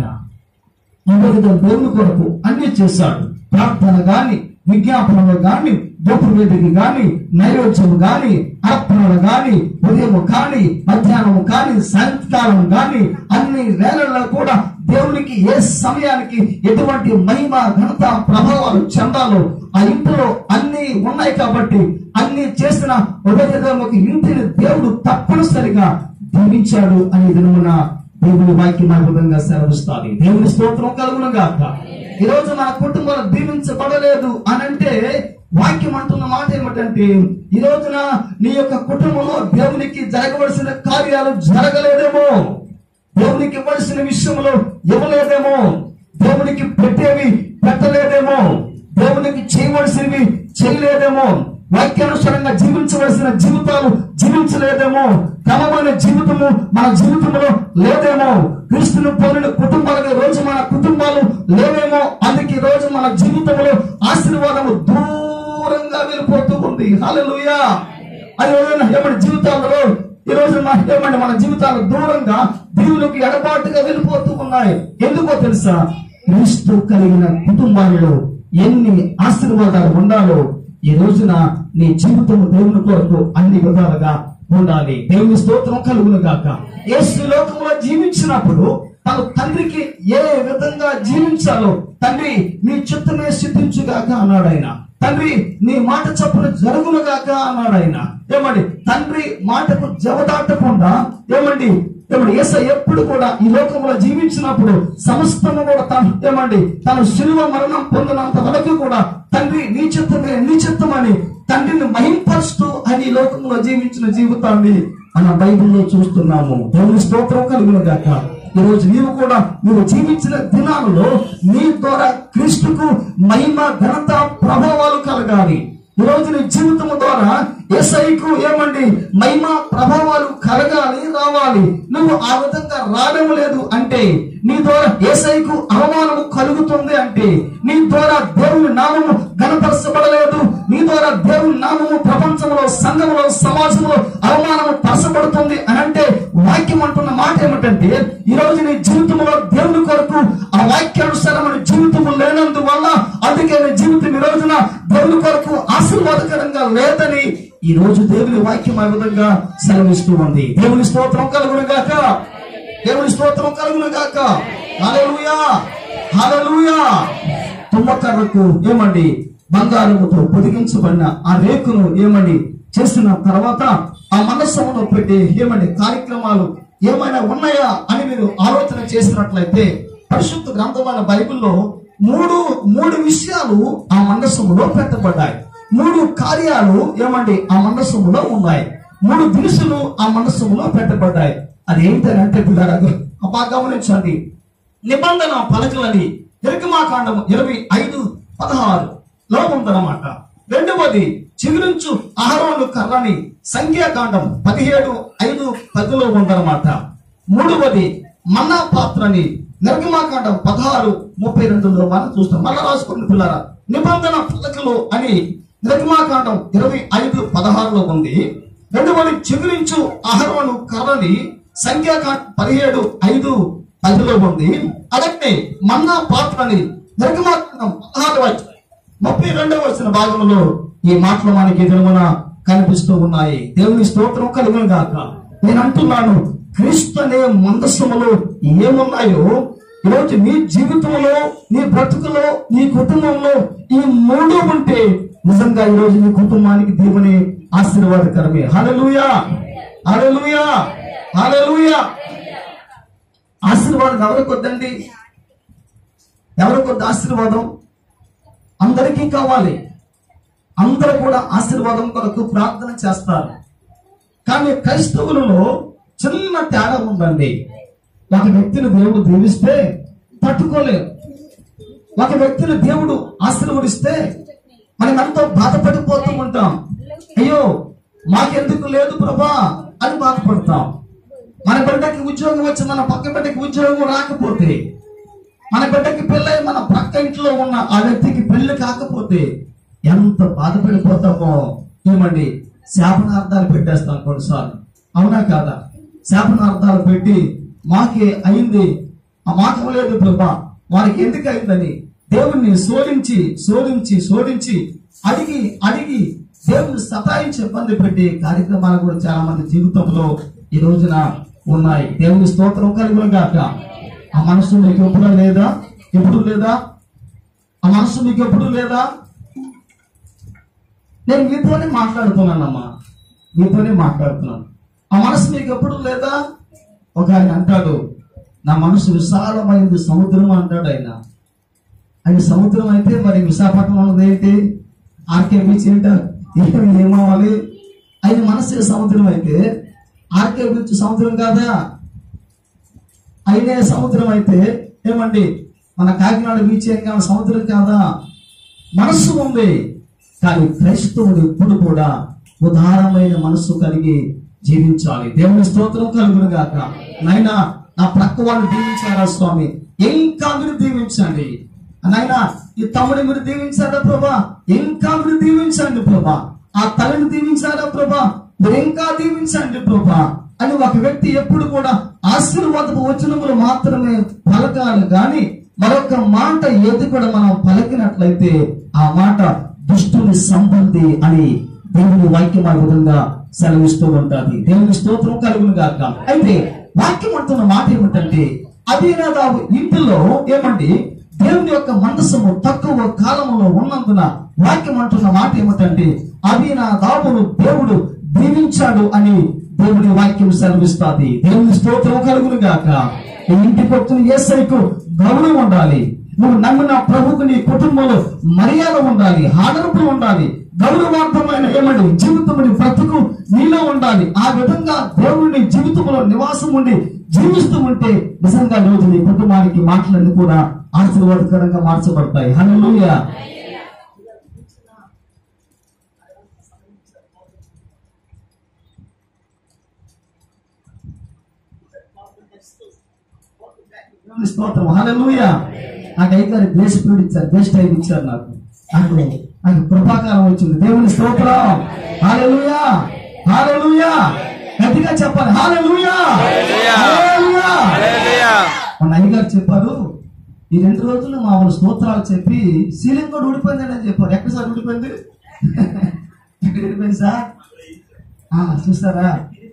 S1: ఇంకొక దేవుని కొరకు అన్ని చేశాడు ప్రార్థన గాని విజ్ఞాపనలు గాని వేదిక గాని నైవేద్యము గాని అర్పణలు గాని ఉదయము కాని మధ్యాహ్నము కాని సాయంకాలం గాని అన్ని వేళల్లో కూడా దేవునికి ఏ సమయానికి ఎటువంటి మహిమ ఘనత ప్రభావాలు చెందాలో ఆ ఇంటిలో అన్ని ఉన్నాయి కాబట్టి అన్ని చేసిన ఉదయముకి ఇంటిని దేవుడు తప్పనిసరిగా దీవించాడు అనే దినమున దేవుని వాక్యం అద్భుతంగా సెలవిస్తుంది దేవుని స్తోత్రం కలుగును గాక ఈ రోజు నా కుటుంబాలు దీవించబడలేదు అని అంటే వాక్యం అంటున్న మాట ఏమిటంటే ఈ రోజున నీ యొక్క కుటుంబంలో దేవునికి జరగవలసిన కార్యాలు జరగలేదేమో దేవునికి ఇవ్వాల్సిన విషయంలో ఇవ్వలేదేమో దేవునికి పెట్టేవి పెట్టలేదేమో దేవునికి చేయవలసినవి చేయలేదేమో వాక్యానుసారంగా జీవించవలసిన జీవితాలు జీవించలేదేమో క్రమమైన జీవితము మన జీవితంలో లేదేమో క్రీస్తుని పోలిన కుటుంబాలకు ఈ రోజు మన కుటుంబాలు లేవేమో అందుకే ఈ రోజు మన జీవితంలో ఆశీర్వాదము దూరంగా వెళ్ళిపోతూ ఉంది హల్లెలూయా అది ఏమంటే జీవితాలలో ఈ రోజు మన ఏమంటే మన జీవితాలు దూరంగా దేవునికి ఎడబాటుగా వెళ్ళిపోతూ ఉన్నాయి ఎందుకో తెలుసా క్రీస్తు కలిగిన కుటుంబాలలో ఎన్ని ఆశీర్వాదాలు ఉండాలో ఈ రోజున నీ జీవితం దేవుని కొరకు అన్ని విధాలుగా ఉండాలి దేవుని స్తోత్రం కలుగును గాక యేసు లోకంలో జీవించినప్పుడు తన తండ్రికి ఏ విధంగా జీవించాలో తండ్రి నీ చిత్తమే సిద్ధించుగాక అన్నాడు ఆయన తండ్రి నీ మాట చప్పున జరుగునుగాక అన్నాడు ఆయన ఏమండి తండ్రి మాటకు జవదాటకుండా ఏమండి ఏమండి ఏస ఎప్పుడు కూడా ఈ లోకంలో జీవించినప్పుడు సమస్తము కూడా తను ఏమండి తను శిలువ మరణం పొందినంత వరకు కూడా తండ్రి నీ చిత్తమే నీ చిత్తమని తండ్రిని మహింపరుస్తూ ఆయన ఈ లోకంలో జీవించిన జీవితాన్ని మన బైబిల్లో చూస్తున్నాము దేవుని స్తోత్రం కలుగును గాక ఈ రోజు నీవు కూడా నువ్వు జీవించిన దినాలలో నీ ద్వారా క్రీస్తుకు మహిమ ఘనత ప్రభావాలు కలగాలి ఈ రోజు నీ జీవితం ద్వారా ఎస్ఐకు ఏమండి మహిమ ప్రభావాలు కలగాలి రావాలి నువ్వు ఆ విధంగా రావడం లేదు అంటే నీ ద్వారా ఏసైకు అవమానము కలుగుతుంది అంటే నీ ద్వారా దేవుని నామము గణపరచబడలేదు నీ ద్వారా దేవుని నామము ప్రపంచంలో సంఘంలో సమాజంలో అవమానము పరచబడుతుంది అని అంటే వాక్యం అంటున్న మాట ఏమిటంటే ఈ రోజు నీ జీవితంలో దేవుని కొరకు ఆ వాక్యానుసారమైన జీవితము లేనందువల్ల అందుకే నీ జీవితం ఈ రోజున దేవుని కొరకు ఆశీర్వాదకరంగా లేదని ఈ రోజు దేవుని వాక్యం ఆ విధంగా సెలవిస్తూ ఉంది దేవుని స్తోత్రం కలుగును గాక దేవుని స్తోత్రం కలుగును గాక హల్లెలూయా హల్లెలూయా తుమ్మకర్రకు ఏమండి బంగారముతో పొదిగించబడిన ఆ రేకును ఏమండి చేసిన తర్వాత ఆ మనస్సులో పెట్టి ఏమండి కార్యక్రమాలు ఏమైనా ఉన్నాయా అని మీరు ఆలోచన చేసినట్లయితే పరిశుద్ధ గ్రంథమైన బైబిల్లో మూడు మూడు విషయాలు ఆ మండసములో పెట్టబడ్డాయి మూడు కార్యాలు ఏమండి ఆ మండసములో ఉన్నాయి మూడు దినుసులు ఆ మండసములో పెట్టబడ్డాయి అది ఏంటంటే పిల్లలకు బాగా గమనించండి నిబంధన పలకలని నిర్గమాకాండము ఇరవై ఐదు పదహారు లో ఉందన్నమాట రెండవది చిగురించు ఆహారోను కర్రని సంఖ్యాకాండం పదిహేడు ఐదు పదిలో ఉందన్నమాట మూడవది మన్నా పాత్రని నిర్గమాకాండం పదహారు ముప్పై రెండులో మనం చూస్తాం మళ్ళా రాసుకోండి పిల్లరా నిబంధన పలకలు అని నిర్గమాకాండం ఇరవై ఐదు పదహారులో ఉంది రెండవది చిగురించు ఆహారోను కర్రని సంఖ్యాకాండం పదిహేడు ఐదు పదిలో ఉంది అలాగే మన్నా పాత్రని నిర్గమాకాండం పదహారు వచ్చి ముప్పై రెండవ వచ్చిన భాగంలో ఈ మాటలు మనకి ఎదురుమన కనిపిస్తూ ఉన్నాయి దేవుని స్తోత్రం కలుగును గాక నేను అంటున్నాను క్రీస్తు అనే మందస్సములో ఏమున్నాయో ఈరోజు నీ జీవితంలో నీ బ్రతుకులో నీ కుటుంబంలో ఈ మూడు ఉంటే నిజంగా ఈరోజు నీ కుటుంబానికి దేవుని ఆశీర్వాదకరమే హల్లెలూయా హల్లెలూయా హల్లెలూయా ఆశీర్వాదం ఎవరికి వద్దండి ఎవరికి వద్దు ఆశీర్వాదం అందరికీ కావాలి అందరూ కూడా ఆశీర్వాదం కొరకు ప్రార్థన చేస్తారు కానీ క్రైస్తవులలో చిన్న తేడా ఉందండి ఒక వ్యక్తిని దేవుడు దీవిస్తే తట్టుకోలేరు ఒక వ్యక్తిని దేవుడు ఆశీర్వదిస్తే మనం ఎంతో బాధపడిపోతూ ఉంటాం అయ్యో మాకెందుకు లేదు ప్రభా అని బాధపడతాం మన బిడ్డకి ఉద్యోగం వచ్చి మన పక్క బిడ్డకి ఉద్యోగం రాకపోతే మన బిడ్డకి పెళ్ళై మన పక్క ఇంట్లో ఉన్న ఆ వ్యక్తికి పెళ్లి కాకపోతే ఎంత బాధపడిపోతామో ఏమండి శాపనార్థాలు పెట్టేస్తాం కొన్నిసార్లు అవునా కాదా శాపనార్థాలు పెట్టి మాకే అయింది ఆ మాకు లేదు ప్రభా వారికి ఎందుకు అయిందని దేవుణ్ణి శోధించి శోధించి శోధించి అడిగి అడిగి దేవుని సతాయించి ఇబ్బంది పెట్టి కార్యక్రమాలు కూడా చాలా మంది జీవితంలో ఈ రోజున ఉన్నాయి దేవుని స్తోత్రం కలుగును గాక ఆ మనసు మీకు ఎప్పుడు లేదా ఎప్పుడు లేదా ఆ మనసు మీకు ఎప్పుడు లేదా నేను మీతోనే మాట్లాడుతున్నానమ్మా మీతోనే మాట్లాడుతున్నాను ఆ మనసు మీకు ఎప్పుడు లేదా ఒక ఆయన అంటాడు నా మనసు విశాలమైంది సముద్రం అంటాడు ఆయన అది సముద్రం అయితే మరి విశాఖపట్నం ఉన్నది ఏంటి ఆర్కే బీచ్ ఏంట ఏమి ఏమవ్వాలి ఆయన మనసు సముద్రం అయితే ఆర్కే బీచ్ సముద్రం కాదా అయినే సముద్రం అయితే ఏమండి మన కాకినాడ బీచ్ ఏం కాదు సముద్రం కాదా మనస్సు ఉంది కానీ క్రైస్తవుడు ఎప్పుడు కూడా ఉదారమైన మనస్సు కలిగి జీవించాలి దేవుని స్తోత్రం కలుగును గాక నాయనా నా ప్రక్క వాళ్ళు దీవించారా స్వామి ఇంకా మీరు దీవించండి నాయనా ఈ తమ్ముడి మీరు దీవించారా ప్రభా ఇంకా మీరు దీవించండి ప్రభా ఆ తల్లిని దీవించారా ప్రభా మీరు ఇంకా దీవించండి ప్రభా అని ఒక వ్యక్తి ఎప్పుడు కూడా ఆశీర్వాదపు వచనములు మాత్రమే పలకాలి గాని మరొక మాట ఏది కూడా మనం పలికినట్లయితే ఆ మాట దుష్టుని సంబంధి అని దేవుని వాక్యం ఆ విధంగా సెలవిస్తూ ఉంటుంది దేవుని స్తోత్రం కలుగును గాక అయితే వాక్యం అంటున్న మాట ఏమిటంటే అభినాదాబు ఇంటిలో ఏమండి దేవుని యొక్క మనస్సుము తక్కువ కాలంలో ఉన్నందున వాక్యం అంటున్న మాట ఏమిటంటే అభినాదాబును దేవుడు దీవించాడు అని దేవుని వాక్యం సెలవిస్తాది దేవుని స్తోత్రం కలుగును గాక నీ ఇంటికి వచ్చిన ఏసైకు గౌరవం ఉండాలి నువ్వు నమ్మిన ప్రభుకు నీ కుటుంబంలో మర్యాద ఉండాలి ఆదరపు ఉండాలి గౌరవార్థమైన ఏమండి జీవితం బ్రతుకు నీలో ఉండాలి ఆ విధంగా దేవుని జీవితంలో నివాసం ఉండి జీవిస్తూ ఉంటే నిజంగా రోజు నీ కుటుంబానికి మాటలన్నీ కూడా ఆశీర్వాదకరంగా మార్చబడతాయి హల్లెలూయా దేవుని స్తోత్రం హల్లెలూయా నాకు అయ్యగారు దేశ పీరియడ్ ఇచ్చారు దేశ టైం ఇచ్చారు నాకు నాకు నాకు కృపాకాలం వచ్చింది దేవుని స్తోత్రం హల్లెలూయా హల్లెలూయా గట్టిగా చెప్పాలి హల్లెలూయా హల్లెలూయా
S2: హల్లెలూయా
S1: మన అయ్యగారు చెప్పారు ఈ రెండు రోజులు మామూలు స్తోత్రాలు చెప్పి సీలింగ్ కూడా ఊడిపోయిందని అని చెప్పారు ఎక్కడ సార్ ఊడిపోయింది ఎక్కడ ఊడిపోయింది సార్ ఆ, చూస్తారా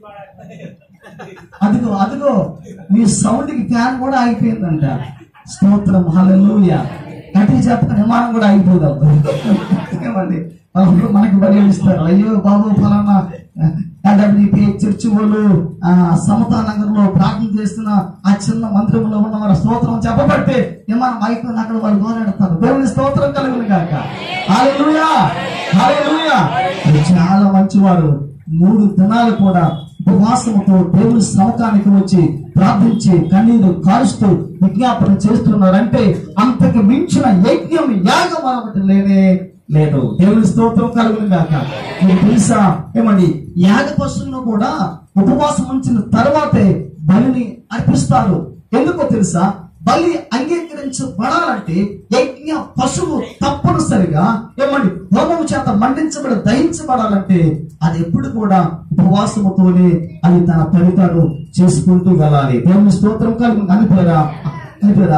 S1: అదిగో అదిగో మీ సౌండ్ కి ఫ్యాన్ కూడా ఆగిపోయిందంట స్తోత్రం హల్లెలూయా గట్టిగా చెప్పిన విమానం కూడా ఆగిపోదాం ఏమండి వాళ్ళు మనకి బలి ఇస్తారు అయ్యో బాబు ఫలానా ఎడబ్ల్యూపీ చర్చి వాళ్ళు ఆ, సమతా నగర్ లో ప్రార్థన చేస్తున్న ఆ చిన్న మందిరంలో ఉన్న వారి స్తోత్రం చెప్పబట్టే విమానం ఆగిపోయిన అక్కడ వాళ్ళు గోరెడతారు దేవుని స్తోత్రం కలుగును కాక హల్లెలూయా హల్లెలూయా మీరు చాలా మంచివారు మూడు దినాలు కూడా ఉపవాసముతో దేవుని శ్రమకానికి వచ్చి ప్రార్థించి కన్నీరు కారుస్తూ విజ్ఞాపన చేస్తున్నారంటే అంతకు మించిన యజ్ఞం యాగం మరొకటి లేనే లేదు దేవుని స్తోత్రం కలుగును గాక మీకు తెలుసా ఏమండి యాగ పశువులను కూడా ఉపవాసం ఉంచిన తర్వాతే బలిని అర్పిస్తారు ఎందుకో తెలుసా బలి అంగీకరించబడాలంటే యజ్ఞ పశువు తప్పనిసరిగా ఏమండి హోమము చేత మండించబడి దహించబడాలంటే అది ఎప్పుడు కూడా ఉపవాసముతోనే అది తన ఫలితాలు చేసుకుంటూ వెళ్ళాలి దేవుని స్తోత్రం కలిగి అనిపోయారా అనిపోయారా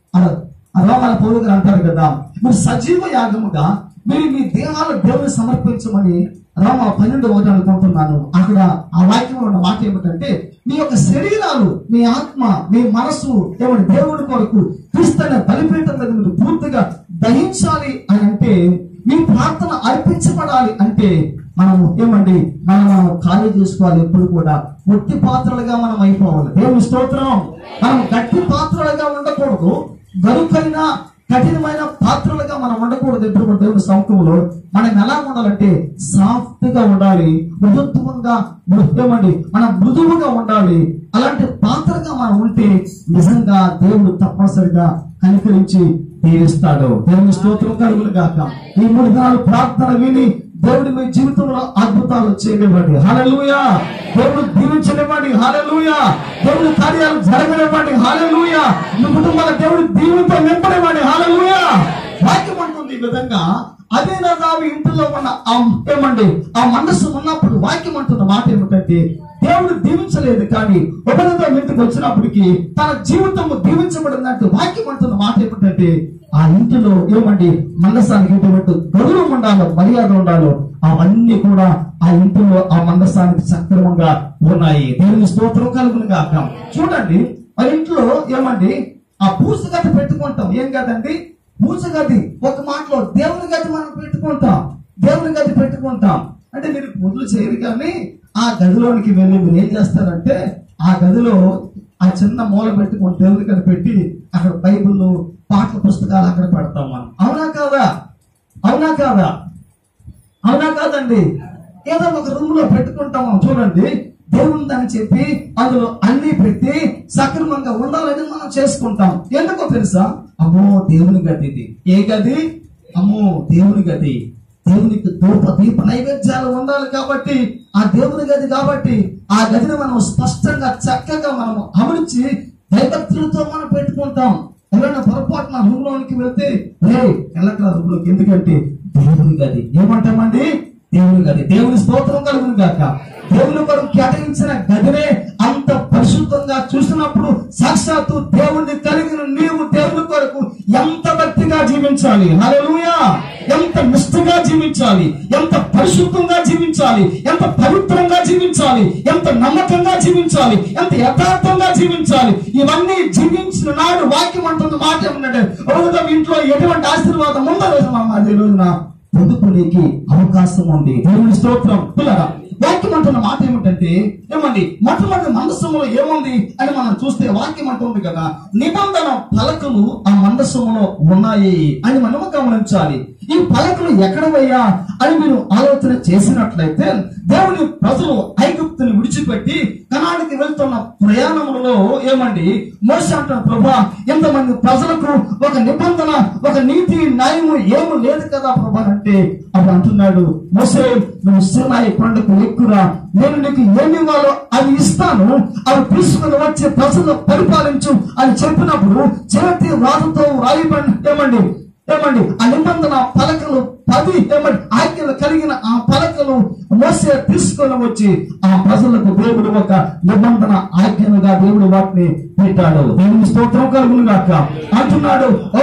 S1: రోమాల పౌరు గారు అంటారు కదా మీరు సజీవ యాగముగా మీరు మీ దేహాలు దేవుని సమర్పించమని రామ పన్నెండు ఒకటి అనుకుంటున్నాను అక్కడ ఆ వాక్యంలో ఉన్న మాట ఏమిటంటే మీ యొక్క శరీరాలు మీ ఆత్మ మీ మనసు ఏమంటే దేవుడి కొరకు క్రీస్తైన బలిపీఠం మీద మీరు పూర్తిగా దహించాలి అని అంటే మీ ప్రార్థన అర్పించబడాలి అంటే మనము ఏమండి మనం మనం ఖాళీ చేసుకోవాలి ఎప్పుడు కూడా ఒట్టి పాత్రలుగా మనం అయిపోవాలి దేవుని స్తోత్రం మనం గట్టి పాత్రలుగా ఉండకూడదు గరుకైన కఠినమైన పాత్రలుగా మనం ఉండకూడదు ఎప్పుడు కూడా దేవుని సముఖంలో మనం ఎలా ఉండాలంటే సాఫ్ట్ గా ఉండాలి మృదుత్వంగా మృత్యమండి మనం మృదువుగా ఉండాలి అలాంటి పాత్రగా మనం ఉంటే నిజంగా దేవుడు తప్పనిసరిగా కనికరించి దీవిస్తాడు దేవుని స్తోత్రం కలుగులు గాక ఈ మూడు దినాలు ప్రార్థన విని దేవుడి మీ జీవితంలో అద్భుతాలు చేయనివ్వండి హల్లెలూయా దేవుడు దీవించనివ్వండి హల్లెలూయా దేవుడి కార్యాలు జరగనివ్వండి హల్లెలూయా మీ కుటుంబాల దేవుడి దీవులతో నింపనివ్వండి హల్లెలూయా వాక్యం అంటుంది ఈ విధంగా అదే నాదావి ఇంటిలో ఉన్న ఆ ఏమండి ఆ మనస్సు ఉన్నప్పుడు వాక్యం అంటున్న మాట ఏమిటంటే దేవుడు దీవించలేదు కానీ ఉపనదం ఇంటికి వచ్చినప్పటికి తన జీవితం దీవించబడినట్టు వాక్యం అంటున్న మాట ఏమిటంటే ఆ ఇంటిలో ఏమండి మందస్థానికి ఎటువంటి గౌరవం ఉండాలో మర్యాద ఉండాలో అవన్నీ కూడా ఆ ఇంటిలో ఆ మందస్థానికి సక్రమంగా ఉన్నాయి దేవుని స్తోత్రం కలుగును గాక చూడండి ఆ ఇంట్లో ఏమండి ఆ పూస గది పెట్టుకుంటాం ఏం కదండి పూస గది ఒక మాటలో దేవుని గది మనం పెట్టుకుంటాం దేవుని గది పెట్టుకుంటాం అంటే మీరు పూజలు చేయరు కానీ ఆ గదిలోనికి వెళ్ళి మీరు ఏం చేస్తారంటే ఆ గదిలో ఆ చిన్న మూల పెట్టుకొని దేవుడి కని పెట్టి అక్కడ బైబిల్ పాటల పుస్తకాలు అక్కడ పెడతాం మనం అవునా కాదా అవునా కాదా అవునా కాదండి ఏదో ఒక రూమ్ లో పెట్టుకుంటాము చూడండి దేవుని అని చెప్పి అందులో అన్ని పెట్టి సక్రమంగా ఉండాలని మనం చేసుకుంటాం ఎందుకో తెలుసా అమ్మో దేవుని గది ఇది ఏ గది అమ్మో దేవుని గది దేవునికి ధూప దీప నైవేద్యాలు ఉండాలి కాబట్టి ఆ దేవుని గది కాబట్టి ఆ గదిని మనం స్పష్టంగా చక్కగా మనం అమర్చి దైవత్రులతో మనం పెట్టుకుంటాం ఎవరైనా పొరపాటున రూమ్ లోనికి వెళ్తే రే వెళ్ళట్రా రూమ్ లోకి ఎందుకంటే దేవుని గది ఏమంటామండి దేవుని గది దేవుని స్తోత్రం కలుగును గాక దేవుని కొరకు కేటాయించిన గదినే అంత పరిశుద్ధంగా చూసినప్పుడు సాక్షాత్తు దేవుని కలిగిన నీవు దేవుని కొరకు ఎంత భక్తిగా జీవించాలి హల్లెలూయా ఎంత నిష్ఠగా జీవించాలి ఎంత పరిశుద్ధంగా జీవించాలి ఎంత పవిత్రంగా జీవించాలి ఎంత నమ్మకంగా జీవించాలి ఎంత యథార్థంగా జీవించాలి ఇవన్నీ జీవించిన నాడు వాక్యం అంటున్న మాట ఏమన్నాడు రోజు ఇంట్లో ఎటువంటి ఆశీర్వాదం ఉందో రోజు మా ఈ రోజున పొందుకునేకి అవకాశం ఉంది దేవుని స్తోత్రం పిల్లరా వాక్యం అంటున్న మాట ఏమిటంటే ఏమండి మొట్టమొదటి మందస్సములో ఏముంది అని మనం చూస్తే వాక్యం అంటుంది కదా నిబంధన పలకలు ఆ మందస్సములో ఉన్నాయి అని మనం గమనించాలి ఈ పలకలు ఎక్కడ పోయా అని మీరు ఆలోచన చేసినట్లయితే దేవుని ప్రజలు ఐగుప్తుని విడిచిపెట్టి కనాడికి వెళ్తున్న ప్రయాణములలో ఏమండి మోస అంటున్న ప్రభా ఎంతమంది ప్రజలకు ఒక నిబంధన ఒక నీతి న్యాయము ఏమి లేదు కదా ప్రభా అంటే అప్పుడు అంటున్నాడు మోసే నువ్వు సినాయి కొండకు ఎక్కురా నేను నీకు ఏమి ఇవ్వాలో అది ఇస్తాను అవి తీసుకుని వచ్చి ప్రజలు పరిపాలించు అని చెప్పినప్పుడు చేతి రాతతో రాయబడి ఏమండి ఏమండి ఆ నిబంధన పలకలు పది ఏమండి ఆజ్ఞలు కలిగిన ఆ పలకలు మోసే తీసుకొని వచ్చి ఆ ప్రజలకు దేవుడు ఒక నిబంధన ఆజ్ఞలుగా దేవుడు వాటిని పెట్టాడు దేవుని స్తోత్రం కలుగును గాక అంటున్నాడు ఓ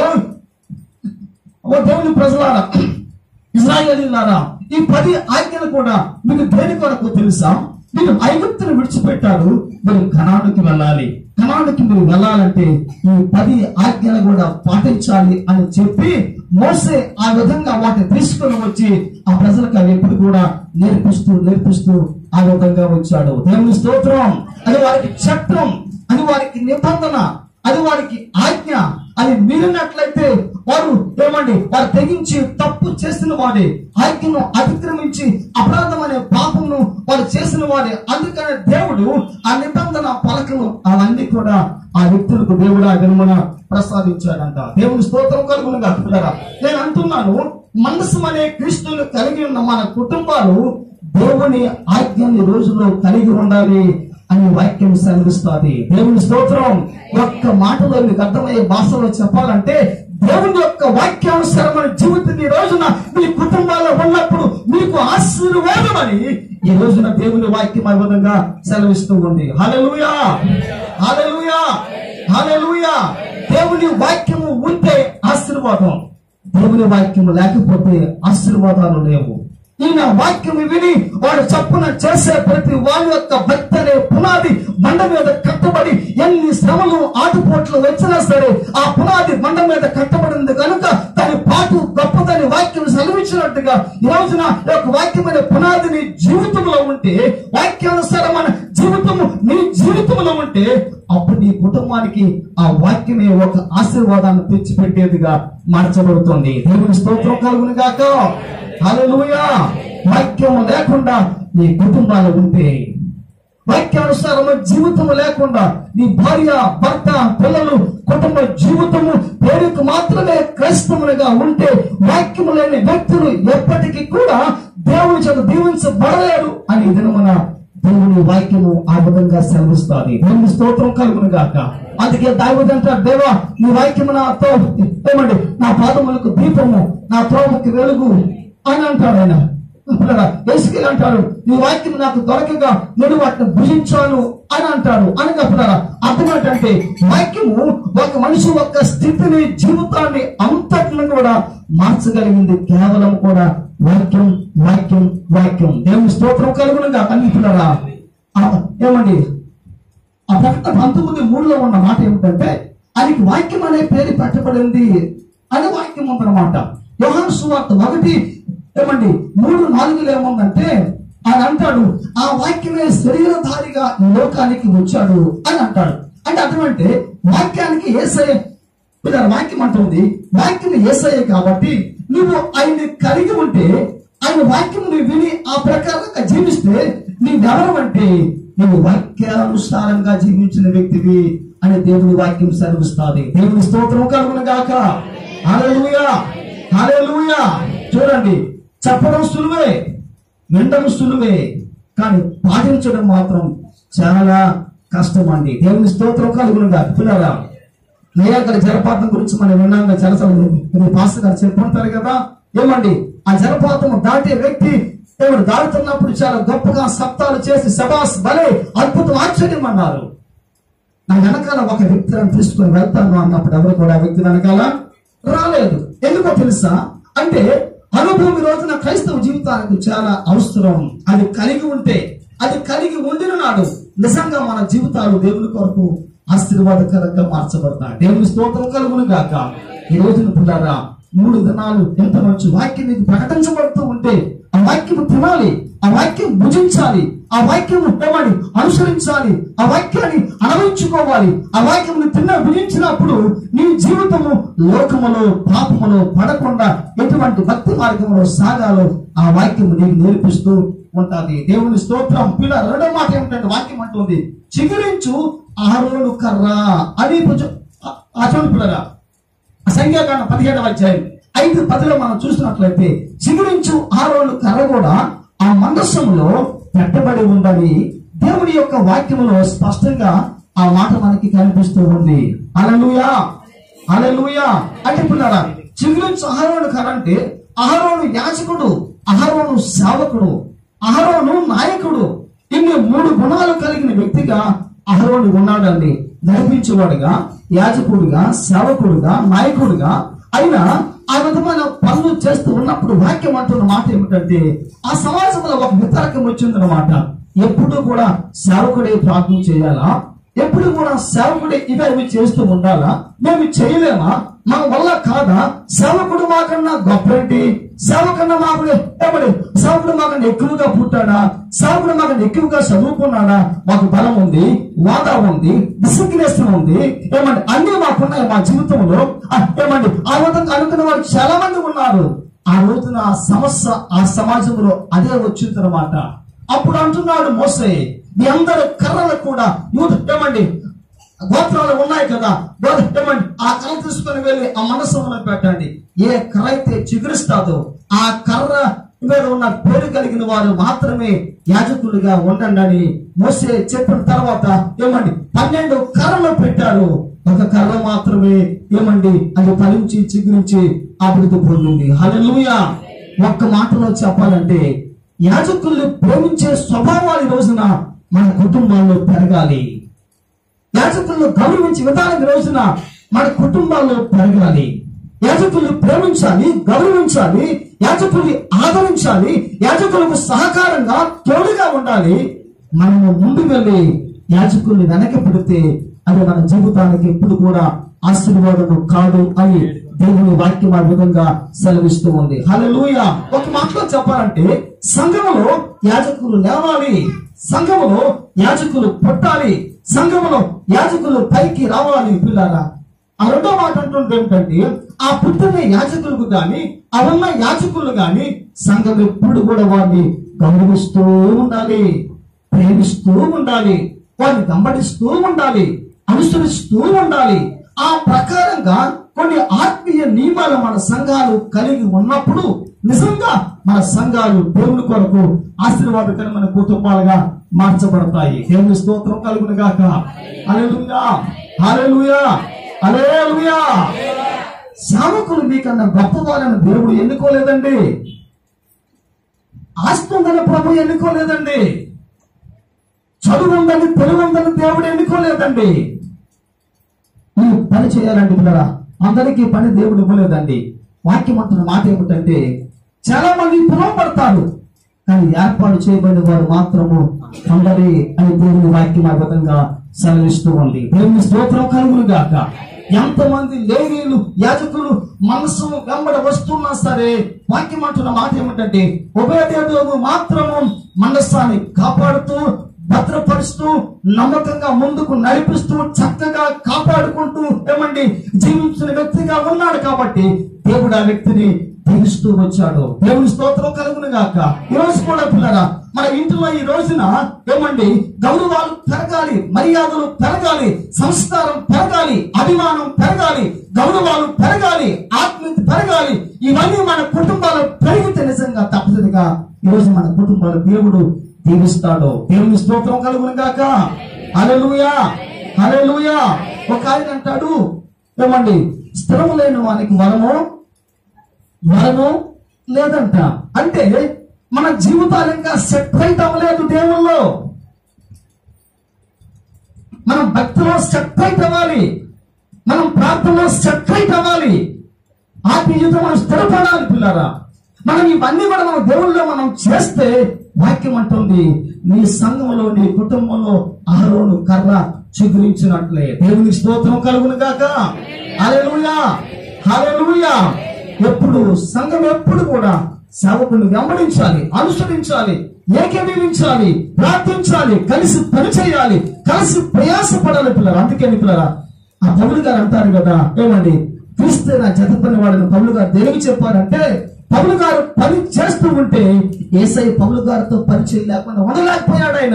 S1: ఓ దేవుని ప్రజలారా ఇజ్రాయేలీలారా ఈ పది ఆజ్ఞలు కూడా మీకు దేని కొరకు తెలుసా మీరు ఐగుప్తును విడిచిపెట్టారు మీరు ఘనానికి వెళ్ళాలి ఘనానికి మీరు వెళ్ళాలంటే ఈ పది ఆజ్ఞలు కూడా పాటించాలి అని చెప్పి మోసే ఆ విధంగా వాటిని తీసుకొని వచ్చి ఆ ప్రజలకు అవి ఎప్పుడు కూడా నేర్పిస్తూ నేర్పిస్తూ ఆ విధంగా వచ్చాడు దేవుని స్తోత్రం అది వారికి చట్టం అది వారికి నిబంధన అది వారికి ఆజ్ఞ అది మీరినట్లయితే వారు ఏమండి వారు తెగించి తప్పు చేసిన వాడే ఆజ్ఞను అతిక్రమించి అపరాధం అనే పాపమును వారు చేసిన వాడే అందుకనే దేవుడు ఆ నిబంధన పలకలు అవన్నీ కూడా ఆ వ్యక్తులకు దేవుడు ఆ జన్మన ప్రసాదించాడంట దేవుని స్తోత్రం కలుగును కాకుండా నేను అంటున్నాను మనసు అనే క్రీస్తుని కలిగి ఉన్న మన కుటుంబాలు దేవుని ఆజ్ఞని ఈ రోజులో కలిగి ఉండాలి అని వాక్యం సెలవిస్తుంది దేవుని స్తోత్రం ఒక్క మాటలో మీకు అర్థమయ్యే భాషలో చెప్పాలంటే దేవుని యొక్క వాక్యానుసారమైన జీవితం ఈ రోజున మీ కుటుంబాల్లో ఉన్నప్పుడు మీకు ఆశీర్వాదమని ఈ రోజున దేవుని వాక్యం ఆ విధంగా సెలవిస్తూ ఉంది హల్లెలూయా హల్లెలూయా హల్లెలూయా దేవుని వాక్యము ఉంటే ఆశీర్వాదం దేవుని వాక్యము లేకపోతే ఆశీర్వాదాలు లేవు ఈయన వాక్యం విని వాడు చప్పున చేసే ప్రతి వాడి యొక్క భక్తి అనే పునాది బండ మీద కట్టబడి ఎన్ని శ్రమలు ఆటుపోట్లు వచ్చినా సరే ఆ పునాది బండ మీద కట్టబడింది కనుక దాని పాటు గొప్పదని వాక్యం సెలవించినట్టుగా ఈ రోజున ఈ యొక్క వాక్యమైన పునాది నీ జీవితంలో ఉంటే వాక్యానుసారమైన జీవితము నీ జీవితంలో ఉంటే అప్పుడు నీ కుటుంబానికి ఆ వాక్యమే ఒక ఆశీర్వాదాన్ని తెచ్చిపెట్టేదిగా మార్చబడుతుంది దేవుని స్తోత్రం కలుగును గాక హల్లెలూయా వాక్యం లేకుండా నీ కుటుంబాలు ఉంటే వాక్యానుసారమైన జీవితము లేకుండా నీ భార్య భర్త పిల్లలు కుటుంబ జీవితము పేరుకు మాత్రమే క్రైస్తవులుగా ఉంటే వాక్యము లేని వ్యక్తులు ఎప్పటికీ కూడా దేవుని చేత దీవించబడలేరు అని ఈ దినమున దేవుని వాక్యము ఆ విధంగా సెలవిస్తుంది దేవుని స్తోత్రం కలుగును గాక అందుకే దావిది అంటారు దేవా నీ వాక్యము నాతో ఏమండి నా పాదములకు దీపము నా త్రోవకి వెలుగు అని అంటాడు ఆయన బేసికల్ అంటారు నీ వాక్యం నాకు దొరకగా నేను వాటిని భుజించాను అని అంటారు అని చెప్తారా అర్థం ఏంటంటే వాక్యము ఒక మనిషి యొక్క స్థితిని జీవితాన్ని అంతటిని కూడా మార్చగలిగింది కేవలం కూడా వాక్యం వాక్యం వాక్యం దేవుని స్తోత్రం కలుగునుగా కనిపిస్తున్నారా ఏమండి ఆ ప్రకటన పంతొమ్మిది మూడులో ఉన్న మాట ఏమిటంటే ఆయనకి వాక్యం అనే పేరు పెట్టబడింది అని వాక్యం ఉందన్నమాట యోహాను సువార్త ఒకటి ఏమండి మూడు నాలుగులో ఏముందంటే ఆయన అంటాడు ఆ వాక్యమే శరీరధారిగా ఈ లోకానికి వచ్చాడు అని అంటాడు అంటే అర్థమంటే వాక్యానికి ఏసయ్య ఇలా వాక్యం అంటుంది వాక్యం ఏసయ్య కాబట్టి నువ్వు ఆయన్ని కలిగి ఉంటే ఆయన వాక్యం నువ్వు విని ఆ ప్రకారంగా జీవిస్తే నీవెవరు అంటే నువ్వు వాక్యానుసారంగా జీవించిన వ్యక్తివి అని దేవుని వాక్యం సెలవిస్తుంది దేవుని స్తోత్రం కలుగును గాక హల్లెలూయా హల్లెలూయా చూడండి చెప్పడం సులువే వినడం సులువే కానీ పాటించడం మాత్రం చాలా కష్టం అండి దేవుని స్తోత్రం కలుగును గాక పిల్లరా నేయక్కడ జలపాతం గురించి మనం విన్నాం కదా జలసలు ఇది పాస్టర్ గారు చెప్పుకుంటారు కదా ఏమండి ఆ జలపాతం దాటే వ్యక్తి దేవుడు దాటుతున్నప్పుడు చాలా గొప్పగా సప్తాలు చేసి సబాస్ భలే అద్భుతం ఆశ్చర్యం అన్నారు నా వెనకాల ఒక వ్యక్తిని తీసుకుని వెళ్తాను అన్నప్పుడు ఎవరు కూడా ఆ వ్యక్తి వెనకాల రాలేదు ఎందుకో తెలుసా అంటే అనుభవం ఈ రోజున క్రైస్తవ జీవితానికి చాలా అవసరం అది కలిగి ఉంటే అది కలిగి ఉండిన నాడు నిజంగా మన జీవితాలు దేవుని కొరకు ఆశీర్వాదకరంగా మార్చబడతాయి దేవుని స్తోత్రం కలుగును గాక ఈ రోజున పిల్లారా మూడు దినాలు ఎంత మంచి వాక్యం నీకు ప్రకటించబడుతూ ఉంటే ఆ వాక్యం తినాలి ఆ వాక్యం భుజించాలి ఆ వాక్యం ఏమని అనుసరించాలి ఆ వాక్యాన్ని అనుభవించుకోవాలి ఆ వాక్యం తిన్న భుజించినప్పుడు నీ జీవితము లోకములో పాపములో పడకుండా ఎటువంటి భక్తి మార్గంలో సాగాలో ఆ వాక్యం నీకు నేర్పిస్తూ ఉంటది దేవుని స్తోత్రం పిల్ల రెండో మాట ఏమిటంటే వాక్యం అంటుంది చిగురించు ఆరోలు కర్ర అని కొంచెం ఆ- ఆ చూడండి పిల్లరా సంఖ్యాకాండ పదిహేడవ అధ్యాయం ఐదు పదిలో మనం చూసినట్లయితే చిగురించు ఆరోళ్ళు కర్ర కూడా ఆ మందస్సంలో పెట్టబడి ఉందని దేవుని యొక్క వాక్యములో స్పష్టంగా ఆ మాట మనకి కనిపిస్తూ ఉంది అలలుయా అలలుయా అంటే పిల్లరా చిగురించు ఆహారోను కర్ర అంటే ఆహారోను యాచకుడు ఆహారోను సేవకుడు అహరోను నాయకుడు ఇన్ని మూడు గుణాలు కలిగిన వ్యక్తిగా అహరోను ఉన్నాడండి నడిపించేవాడుగా యాజకుడుగా సేవకుడుగా నాయకుడుగా అయినా ఆ విధమైన పనులు చేస్తూ ఉన్నప్పుడు వాక్యం అంటున్న మాట ఏమిటంటే ఆ సమాజంలో ఒక వితరకం వచ్చిందన్నమాట ఎప్పుడు కూడా సేవకుడే ప్రార్థన చేయాలా ఎప్పుడు కూడా సేవకుడే ఇవి అవి చేస్తూ ఉండాలా మేము చేయలేమా మన వల్ల కాదా సేవకుడు మాకన్నా గొప్పేంటి సేవకన్నా మాకు ఏమడి సేవకుడు మాకన్నా ఎక్కువగా పుట్టాడా సేవకుడు మాకన్నా ఎక్కువగా చదువుకున్నాడా మాకు బలం ఉంది వాదా ఉంది డిసిప్లినేషన్ ఉంది ఏమండి అన్ని మాకున్నాయి మా జీవితంలో ఆ, ఏమండి ఆ విధంగా అనుకున్న వారు చాలా మంది ఉన్నారు ఆ రోజున ఆ సమస్య ఆ సమాజంలో అదే వచ్చిందనమాట అప్పుడు అంటున్నాడు మోసే మీ అందరు కర్రలు కూడా యూత్ ఏమండి గోత్రాలు ఉన్నాయి కదా గోత్ర- ఏమండి ఆ కర్ర తీసుకొని వెళ్ళి ఆ మనస్సులో పెట్టండి ఏ కర్ర అయితే చిగురిస్తాదో ఆ కర్ర మీద ఉన్న పేరు కలిగిన వారు మాత్రమే యాజకులుగా ఉండండి అని మోసే చెప్పిన తర్వాత ఏమండి పన్నెండు కర్రలు పెట్టారు ఒక కర్ర మాత్రమే ఏమండి అది ఫలించి చిగురించి అభివృద్ధి పొందింది హల్లెలూయా ఒక్క మాటలో చెప్పాలంటే యాజకుల్ని ప్రేమించే స్వభావాలు ఈ రోజున మన కుటుంబాల్లో పెరగాలి యాజకులను గౌరవించే విధానం ఈ రోజున మన కుటుంబాల్లో పెరగాలి యాజకుల్ని ప్రేమించాలి గౌరవించాలి యాజకుల్ని ఆదరించాలి యాజకులకు సహకారంగా తోడుగా ఉండాలి మనము ముందు వెళ్ళి యాజకుల్ని వెనక పెడితే అది మన జీవితానికి ఎప్పుడు కూడా ఆశీర్వాదము కాదు అని దేవుని వాక్యం ఆ విధంగా సెలవిస్తూ ఉంది హల్లెలూయా ఒక మాటలో చెప్పాలంటే సంఘములో యాజకులు లేవాలి సంఘములో యాజకులు పుట్టాలి సంఘములో యాజకులు పైకి రావాలి పిల్లారా ఆ రెండో మాట అంటుంది ఏమిటంటే ఆ పుట్టిన యాజకులకు గాని ఆ ఉన్న యాజకులు గాని సంఘం ఎప్పుడు కూడా వారిని గౌరవిస్తూ ఉండాలి ప్రేమిస్తూ ఉండాలి వారిని గంబడిస్తూ ఉండాలి అనుసరిస్తూ ఉండాలి ఆ ప్రకారంగా కొన్ని ఆత్మీయ నియమాలు మన సంఘాలు కలిగి ఉన్నప్పుడు నిజంగా మన సంఘాలు దేవుని కొరకు ఆశీర్వాదకరమైన కుటుంబాలుగా మార్చబడతాయి దేవుని స్తోత్రం కలుగును గాక హల్లెలూయా హల్లెలూయా హల్లెలూయా సేవకులు మీకన్నా గొప్పవాళ్ళని దేవుడు ఎన్నుకోలేదండి ఆస్తి ఉందని ప్రభు ఎన్నుకోలేదండి చదువు ఉందని తెలివి ఉందని దేవుడు ఎన్నుకోలేదండి ఈ పని చేయాలండి పిల్లరా అందరికీ పని దేవుడు ఇవ్వలేదండి వాక్యం అంటున్న మాట ఏమిటంటే చాలా మంది పిలువబడతారు కానీ ఏర్పాటు చేయబడిన వారు మాత్రము కొందరి అని దేవుని వాక్యం ఆ విధంగా సెలవిస్తూ ఉంది దేవుని స్తోత్రం కలుగును గాక ఎంతమంది లేవీలు యాజకులు మనసు వెంబడ వస్తున్నా సరే వాక్యం అంటున్న మాట ఏమిటంటే ఉభయదేవుడు మాత్రము మనస్సాన్ని కాపాడుతూ భద్రపరుస్తూ నమ్మకంగా ముందుకు నడిపిస్తూ చక్కగా కాపాడుకుంటూ ఏమండి జీవించిన వ్యక్తిగా ఉన్నాడు కాబట్టి దేవుడు ఆ వ్యక్తిని దీవిస్తూ వచ్చాడు దేవుని స్తోత్రం కలుగును గాక ఈ రోజు కూడా పిల్లరా మన ఇంట్లో ఈ రోజున ఏమండి గౌరవాలు పెరగాలి మర్యాదలు పెరగాలి సంస్కారం పెరగాలి అభిమానం పెరగాలి గౌరవాలు పెరగాలి ఆత్మీయత పెరగాలి ఇవన్నీ మన కుటుంబాలు పెరిగితే నిజంగా తప్పదుగా ఈ రోజు మన కుటుంబాలు దేవుడు దీవిస్తాడు దేవుని స్తోత్రం కలుగును గాక హల్లెలూయా హల్లెలూయా ఒక ఆయన అంటాడు ఏమండి స్థిరము లేని వానికి వరము వరము లేదంట అంటే మన జీవితాలు ఇంకా సెట్ రైట్ అవ్వలేదు దేవుల్లో మనం భక్తిలో సెట్ రైట్ అవ్వాలి మనం ప్రార్థనలో సెట్ రైట్ అవ్వాలి ఆత్మీయ జీవితం మనం స్థిరపడాలి పిల్లరా మనం ఇవన్నీ కూడా మన దేవుళ్ళలో మనం చేస్తే వాక్యం అంటుంది నీ సంఘంలో నీ కుటుంబంలో ఆరోను కర్ర చిగురించినట్లే దేవునికి స్తోత్రం కలుగును గాక హల్లెలూయా హల్లెలూయా ఎప్పుడు సంఘం ఎప్పుడు కూడా సేవకుని వెంబడించాలి అనుసరించాలి ఏకీభవించాలి ప్రార్థించాలి కలిసి పని చేయాలి కలిసి ప్రయాసపడాలి పిల్లలు అందుకే పిల్లరా ఆ పౌలు గారు అంటారు కదా ఏమండి క్రీస్తే నా జత పని వాడిని పౌలు గారు దేనికి చెప్పారంటే పౌలు గారు పని చేస్తూ ఉంటే ఏసై పౌలు గారితో పరిచయం లేకుండా ఉండలేకపోయాడు ఆయన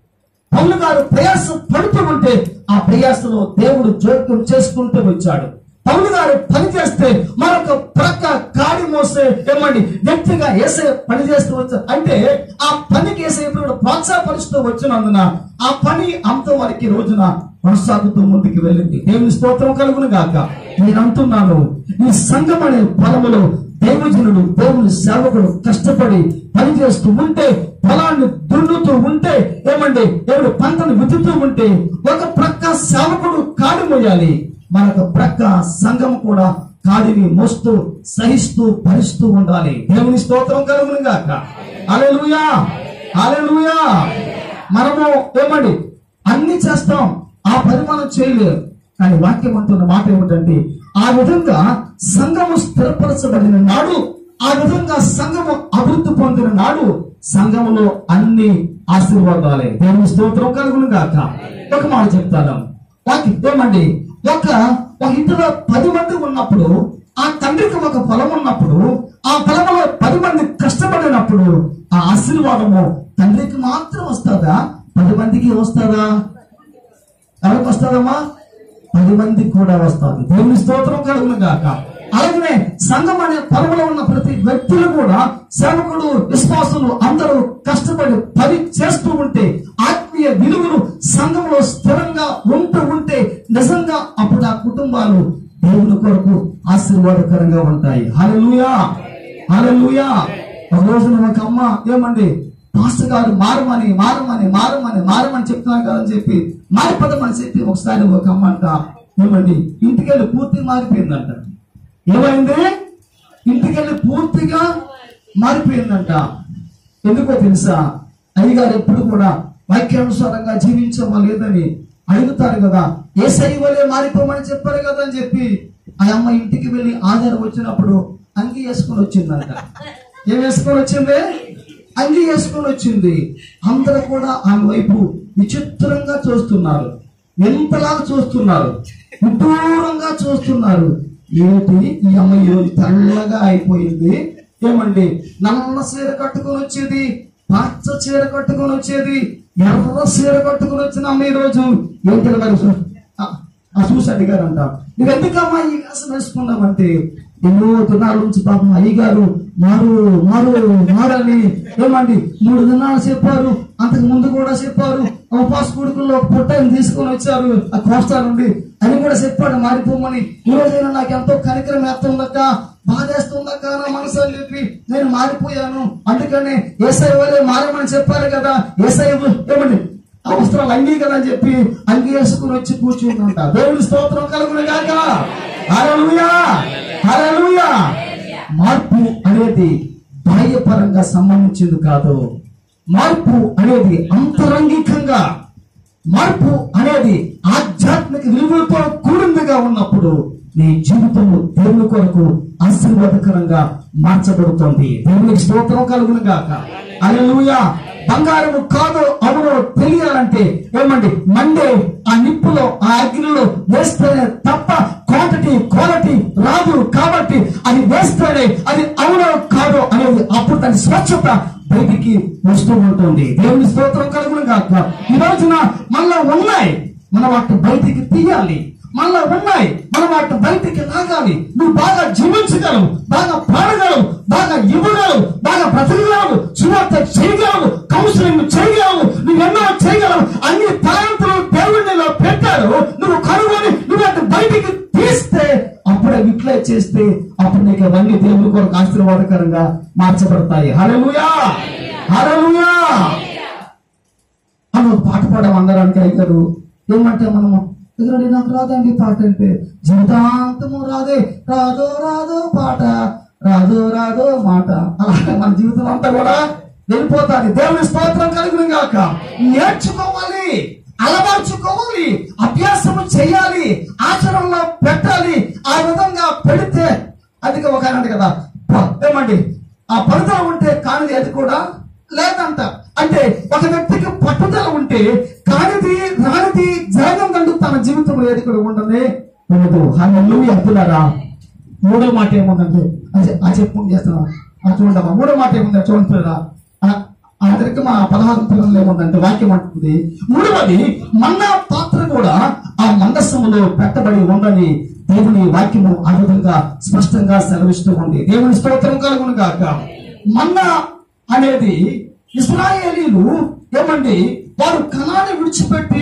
S1: పౌలు గారు ప్రయాస పడుతూ ఉంటే ఆ ప్రయాసలో దేవుడు జోక్యం చేసుకుంటూ వచ్చాడు పౌలు గారు పని చేస్తే మరొక ప్రక్క కాడి మోసే ఏమండి వ్యక్తిగా ఏసే పని చేస్తూ వచ్చారు అంటే ఆ పనికి ఏసే ఇప్పుడు ప్రోత్సాహపరుస్తూ వచ్చినందున ఆ పని అంత వరకు ఈ రోజున కొనసాగుతూ ముందుకు వెళ్ళింది దేవుని స్తోత్రం కలుగును గాక నేను అంటున్నాను ఈ సంఘం అనే పొలములో దైవజనుడు దేవుని సేవకుడు కష్టపడి పని చేస్తూ ఉంటే పొలాన్ని దున్నుతూ ఉంటే ఏమండి దేవుడు పంటను విత్తుతూ ఉంటే ఒక ప్రక్క సేవకుడు కాడి మోయాలి మరొక ప్రక్క సంఘం కూడా కాడిని మోస్తూ సహిస్తూ భరిస్తూ ఉండాలి దేవుని స్తోత్రం కలుగును గాక అలెలుయా అలెలుయా మనము ఏమండి అన్ని చేస్తాం ఆ పని మనం చేయలేము కానీ వాక్యం అంటున్న మాట ఏమిటంటే ఆ విధంగా సంఘము స్థిరపరచబడిన నాడు ఆ విధంగా సంఘము అభివృద్ధి పొందిన నాడు సంఘములో అన్ని ఆశీర్వాదాలే దేవుని స్తోత్రం కలుగును గాక ఒక మాట చెప్తాను వాక్యం ఏమండి ఒక ఒక ఇంటిలో పది మంది ఉన్నప్పుడు ఆ తండ్రికి ఒక పొలం ఉన్నప్పుడు ఆ పొలంలో పది మంది కష్టపడినప్పుడు ఆ ఆశీర్వాదము తండ్రికి మాత్రం వస్తుందా పది మందికి వస్తుందా ఎవరికి వస్తుందమ్మా పది మందికి కూడా వస్తుంది దేవుని స్తోత్రం కలుగును గాక అలాగనే సంఘం అనే పొలంలో ఉన్న ప్రతి వ్యక్తులు కూడా సేవకుడు విశ్వాసులు అందరూ కష్టపడి పని చేస్తూ ఉంటే ఆత్మీయ విలువలు సంఘంలో స్థిరంగా ఉంటూ ఉంటే నిజంగా అప్పుడు ఆ కుటుంబాలు దేవుని కొరకు ఆశీర్వాదకరంగా ఉంటాయి హల్లెలూయా హల్లెలూయా ఒక రోజున ఒక అమ్మ ఏమండి పాస్టర్ గారు మారమని మారమని మారమని మారమని చెప్తున్నాను కదా అని చెప్పి మారిపోదామని చెప్పి ఒకసారి ఒక అమ్మ అంట ఏమండి ఇంటికెళ్ళి పూర్తిగా మారిపోయిందంట ఏమైంది ఇంటికెళ్ళి పూర్తిగా మారిపోయిందంట ఎందుకో తెలుసా అయ్యగారు ఎప్పుడు కూడా వాక్యానుసారంగా జీవించమా లేదని అడుగుతారు కదా ఏ వలే మారిపోమని చెప్పారు కదా అని చెప్పి ఆ అమ్మ ఇంటికి వెళ్ళి ఆధారం వచ్చినప్పుడు అంగి వేసుకొని వచ్చిందంట ఏం వేసుకొని వచ్చింది అంగి వేసుకొని వచ్చింది అందరూ కూడా ఆమె వైపు విచిత్రంగా చూస్తున్నారు ఎంతలాగా చూస్తున్నారు విదూరంగా చూస్తున్నారు ఏంటి ఈ అమ్మ ఈరోజు తెల్లగా అయిపోయింది ఏమండి నల్ల చీర కట్టుకొని వచ్చేది పచ్చ చీర కట్టుకొని వచ్చేది ఎర్ర చీర కట్టుకొని వచ్చిన అమ్మ ఈరోజు ఏంటి మరి సు- ఆ, ఆ చూసి అడిగారంట నువ్వు ఎందుకమ్మా ఈ వేషం వేసుకున్నావంటే ఎన్నో దినాల నుంచి పాపం అయ్యగారు మారు మారు మారని ఏమండి మూడు దినాలు చెప్పారు అంతకు ముందు కూడా చెప్పారు ఉపవాస కొడుకుల్లో ఒక పుట్టని తీసుకొని వచ్చారు ఆ కోస్తా నుండి అని కూడా చెప్పాడు మారిపోమని ఈ రోజైనా నాకు ఎంతో కనికరం వేస్తుందక్క బాధేస్తుందక్క నా మనసు అని చెప్పి నేను మారిపోయాను అందుకని ఏసై వల్లే మారమని చెప్పారు కదా ఏసై ఏమండి ఆ వస్త్రాలు అంగీ కదా అని చెప్పి అంగీ వేసుకుని వచ్చి కూర్చుందంట దేవుడి స్తోత్రం కలుగును గాక హల్లెలూయా హల్లెలూయా మార్పు అనేది బాహ్యపరంగా సంబంధించింది కాదు మార్పు అనేది అంతరంగికంగా మార్పు అనేది ఆధ్యాత్మిక విలువలతో కూడిందిగా ఉన్నప్పుడు
S2: అప్పుడు నీ జీవితము దేవుని కొరకు ఆశీర్వాదకరంగా మార్చబడుతుంది దేవునికి స్తోత్రం కలుగును గాక అలెలుయా బంగారము కాదు అవునో తెలియాలంటే ఏమండి మండే ఆ నిప్పులో ఆ అగ్నిలో వేస్తేనే తప్ప క్వాంటిటీ క్వాలిటీ రాదు కాబట్టి అది వేస్తేనే అది అవునో కాదో అనేది అప్పుడు దాని స్వచ్ఛత బయటికి వస్తూ ఉంటుంది దేవుని స్తోత్రం కలుగును గాక ఈ రోజున మళ్ళా ఉన్నాయి మనం వాటిని బయటికి తీయాలి మళ్ళా ఉన్నాయి మనం వాటిని బయటికి లాగాలి నువ్వు బాగా జీవించగలవు బాగా పాడగలవు బాగా ఇవ్వగలవు బాగా బ్రతకగలవు సువార్త చేయగలవు కౌన్సిలింగ్ చేయగలవు నువ్వెన్నో చేయగలవు అన్ని తలంతులు దేవుడు నీలో పెట్టారు నువ్వు కనుగొని నువ్వు వాటిని బయటికి తీస్తే అప్పుడే విట్లే చేస్తే అప్పుడు నీకు అవన్నీ దేవుని కొరకు ఆశీర్వాదకరంగా మార్చబడతాయి హల్లెలూయా హల్లెలూయా అని ఒక పాట పాడడం అందరానికి అయ్యారు ఏమంటే మనము ఎదురండి నాకు రాదండి పాట అంటే జీవితాంతము రాదే రాదో రాదో పాట రాదో రాదో మాట అలాగే మన జీవితం అంతా కూడా వెళ్ళిపోతాది దేవుని స్తోత్రం కలిగిన గాక నేర్చుకోవాలి అలవర్చుకోవాలి అభ్యాసము చేయాలి ఆచరణలో పెట్టాలి ఆ విధంగా పెడితే అది ఒక ఆయన అంట కదా ప- ఏమండి ఆ పడుదల ఉంటే కానిది అది కూడా లేదంట అంటే ఒక వ్యక్తికి పట్టుదల ఉంటే కానిది రానిది జరగదంటూ తన జీవితంలో ఏది కూడా ఉండదే ఉండదు హల్లు అంటున్నారా మూడో మాట ఏముందంటే అదే ఆ చెప్పు చేస్తున్నా ఆ చూడమ్మా మూడో మాట ఏముంది చూడండి పిల్లరా ఆ- ఆ దగ్గరికి మా పదహారు పిల్లలు ఏముందంటే వాక్యం అంటుంది మూడవది మన్నా పాత్ర కూడా ఆ మందస్సములో పెట్టబడి ఉందని దేవుని వాక్యము ఆ విధంగా స్పష్టంగా సెలవిస్తూ ఉంది దేవుని స్తోత్రం కలుగును గాక మన్నా అనేది ఇస్రాయేలీలు ఏమండి వారు కణాన్ని విడిచిపెట్టి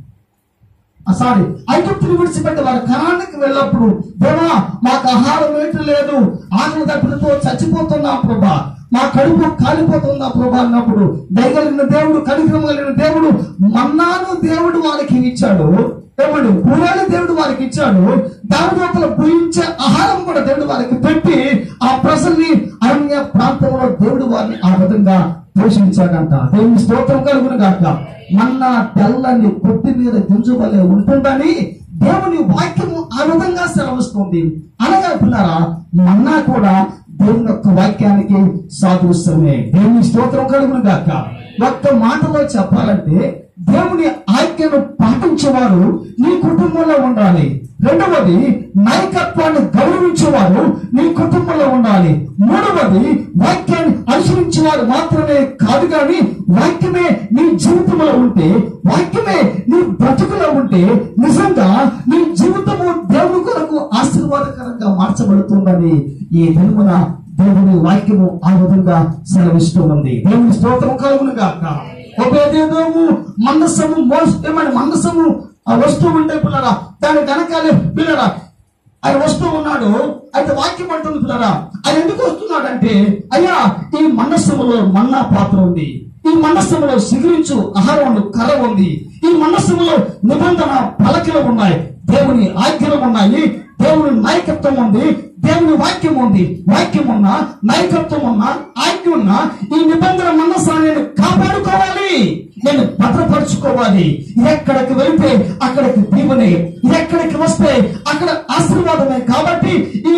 S2: సారీ ఐగుప్తుని విడిచిపెట్టి వారు కణానికి వెళ్ళినప్పుడు దేవా మాకు ఆహారం ఏంటి లేదు ఆకలి దప్పులతో చచ్చిపోతున్నాం ప్రభా మా కడుపు కాలిపోతుందా ప్రభా అన్నప్పుడు దయగలిగిన దేవుడు కనికరం కలిగిన దేవుడు మన్నాను దేవుడు వారికి ఇచ్చాడు ఏమండి పూరాలు దేవుడు వారికి ఇచ్చాడు దేవదూతలు భుజించే ఆహారం కూడా దేవుడు వారికి పెట్టి ఆ ప్రజల్ని అరణ్య ప్రాంతంలో దేవుడు వారిని ఆ విధంగా పోషించాడంట దేవుని స్తోత్రం కలుగును గాక మన్నా తెల్లని కొట్టి మీద గింజువలే ఉంటుందని దేవుని వాక్యము ఆ విధంగా సెలవిస్తుంది అనగా పిల్లారా మన్నా కూడా దేవుని యొక్క వాక్యానికి సాధుస్తమే దేవుని స్తోత్రం కలుగును గాక ఒక్క మాటలో చెప్పాలంటే దేవుని ఆజ్ఞను పాటించేవారు నీ కుటుంబంలో ఉండాలి రెండవది నాయకత్వాన్ని గౌరవించేవారు నీ కుటుంబంలో ఉండాలి మూడవది వాక్యాన్ని అనుసరించేవారు మాత్రమే కాదు కానీ వాక్యమే నీ జీవితంలో ఉంటే వాక్యమే నీ బ్రతుకులో ఉంటే నిజంగా నీ జీవితము దేవుని కొరకు ఆశీర్వాదకరంగా మార్చబడుతుందని ఈ వెలుగున దేవుని వాక్యము ఆ విధంగా సెలవిస్తూ ఉంది దేవుని స్తోత్రం కలుగును గాక ఉపేదేదోము మందసము మోస్ ఏమని మందసము ఆ వస్తువు ఉంటే పిల్లరా దాని వెనకాలే పిల్లరా ఆయన వస్తూ ఉన్నాడు అయితే వాక్యం అంటుంది పిల్లరా ఆయన ఎందుకు వస్తున్నాడంటే అయ్యా ఈ మనస్సులో మన్నా పాత్ర ఉంది ఈ మనస్సులో సిగురించు ఆహారం కర్ర ఉంది ఈ మనస్సులో నిబంధన పలకలు ఉన్నాయి దేవుని ఆజ్ఞలు ఉన్నాయి దేవుని నాయకత్వం ఉంది దేవుని వాక్యం ఉంది వాక్యం ఉన్నా నాయకత్వం ఉన్నా ఆజ్ఞ ఉన్నా ఈ నిబంధన మనస్సు నేను కాపాడుకోవాలి నేను భద్రపరుచుకోవాలి ఎక్కడికి వెళ్తే అక్కడికి దీవెనే ఎక్కడికి వస్తే అక్కడ ఆశీర్వాదమే కాబట్టి ఈ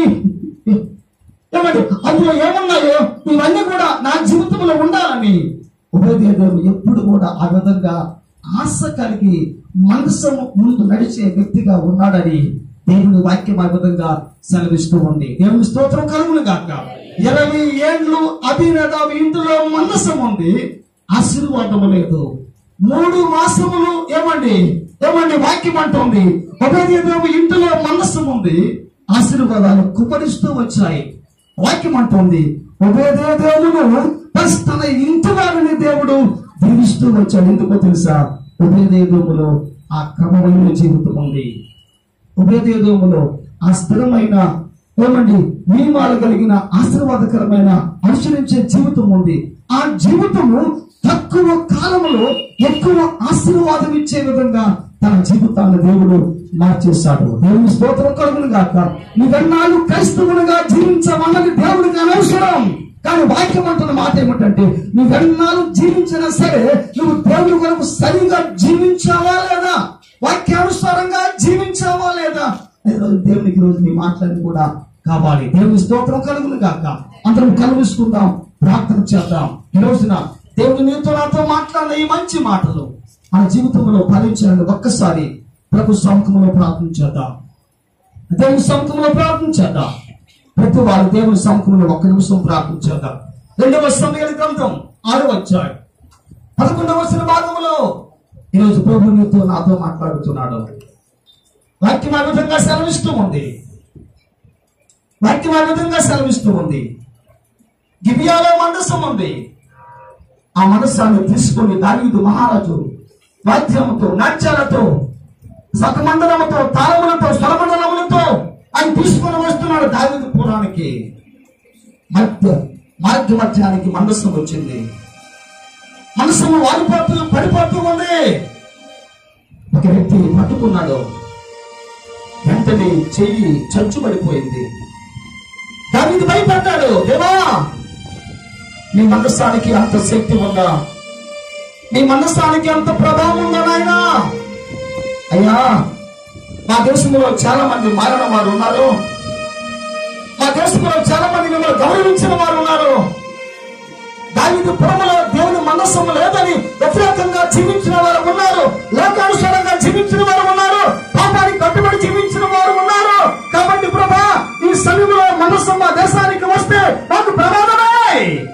S2: ఏమండి అందులో ఏమున్నాయో ఇవన్నీ కూడా నా జీవితంలో ఉండాలని ఉభయదేవుడు ఎప్పుడు కూడా ఆ విధంగా ఆశ కలిగి మనసము ముందు నడిచే వ్యక్తిగా ఉన్నాడని దేవుని వాక్యం ఆ విధంగా సెలవిస్తూ ఉంది దేవుని స్తోత్రం కలుగును గాక ఇరవై ఏండ్లు అభినదావి ఇంటిలో మనసం ఉంది ఆశీర్వాదము లేదు మూడు మాసములు ఏమండి ఏమండి వాక్యం అంటుంది ఉభయదేవుడు ఇంటిలో మనస్సం ఉంది ఆశీర్వాదాలు కుపరిస్తూ వచ్చాయి వాక్యం అంటుంది ఉభయదేవుడు ప్లస్ తన ఇంటి వారిని దేవుడు దీవిస్తూ వచ్చాడు ఎందుకో తెలుసా ఉభయదేవులో ఆ క్రమమైన జీవితం ఉంది ఉభయదేవులో ఆ స్థిరమైన ఏమండి నియమాలు కలిగిన ఆశీర్వాదకరమైన అనుసరించే జీవితం ఉంది ఆ జీవితము తక్కువ కాలంలో ఎక్కువ ఆశీర్వాదం ఇచ్చే విధంగా తన జీవితాన్ని దేవుడు మార్చేశాడు దేవుని స్తోత్రం కలుగును గాక నువ్వెన్నాళ్ళు క్రైస్తవులుగా జీవించమన్నది దేవుడికి అనవసరం కానీ వాక్యం అంటున్న మాట ఏమిటంటే నువ్వెన్నాళ్ళు జీవించినా సరే నువ్వు దేవుని కొరకు సరిగా జీవించావా లేదా వాక్యానుసారంగా జీవించావా లేదా ఈరోజు దేవునికి రోజు నీ మాటలన్నీ కూడా కావాలి దేవుని స్తోత్రం కలుగును కాక అందరం కలుగుసుకుందాం ప్రార్థన చేద్దాం ఈ రోజున దేవుని నీతో నాతో మాట్లాడిన ఈ మంచి మాటలు మన జీవితంలో ఫలించాలని ఒక్కసారి ప్రభు సముఖంలో ప్రార్థన చేద్దాం దేవుని సముఖంలో ప్రార్థన చేద్దాం ప్రతి వారు దేవుని సముఖంలో ఒక్క నిమిషం ప్రార్థన చేద్దాం రెండవ సమయాల గ్రంథం ఆరో వచ్చాడు పదకొండవ వచన భాగంలో ఈరోజు ప్రభు నీతో నాతో మాట్లాడుతున్నాడు వాక్యం ఆ విధంగా సెలవిస్తూ ఉంది వాక్యం ఆ విధంగా సెలవిస్తూ ఉంది గిబియాలో మందసం ఉంది ఆ మనస్సాన్ని తీసుకొని దావీదు మహారాజు వాద్యముతో నాట్యాలతో సకమండలముతో తాళములతో స్వరమండలములతో ఆయన తీసుకొని వస్తున్నాడు దావీదు పురానికి మధ్య మార్గ మధ్యానికి మనస్సు వచ్చింది మనసు వాడిపోతూ పడిపోతూ ఉంది ఒక వ్యక్తి పట్టుకున్నాడు వెంటనే చెయ్యి చచ్చుబడిపోయింది దానికి భయపడ్డాడు దేవా నీ మనస్సానికి అంత శక్తి ఉందా నీ మనస్సానికి అంత ప్రభావం ఉందా నాయనా అయ్యా మా దేశంలో చాలా మంది మారిన వారు ఉన్నారు మా దేశంలో చాలా మంది మిమ్మల్ని గౌరవించిన వారు ఉన్నారు దానికి పురములో దేవుని మనస్సు లేదని వ్యతిరేకంగా జీవించిన వారు ఉన్నారు లోకానుసారంగా జీవించిన వారు ఉన్నారు పాపానికి కట్టుబడి జీవించిన వారు ఉన్నారు కాబట్టి ప్రభా ఈ సమయంలో మనస్సు మా దేశానికి వస్తే మాకు ప్రమాదమే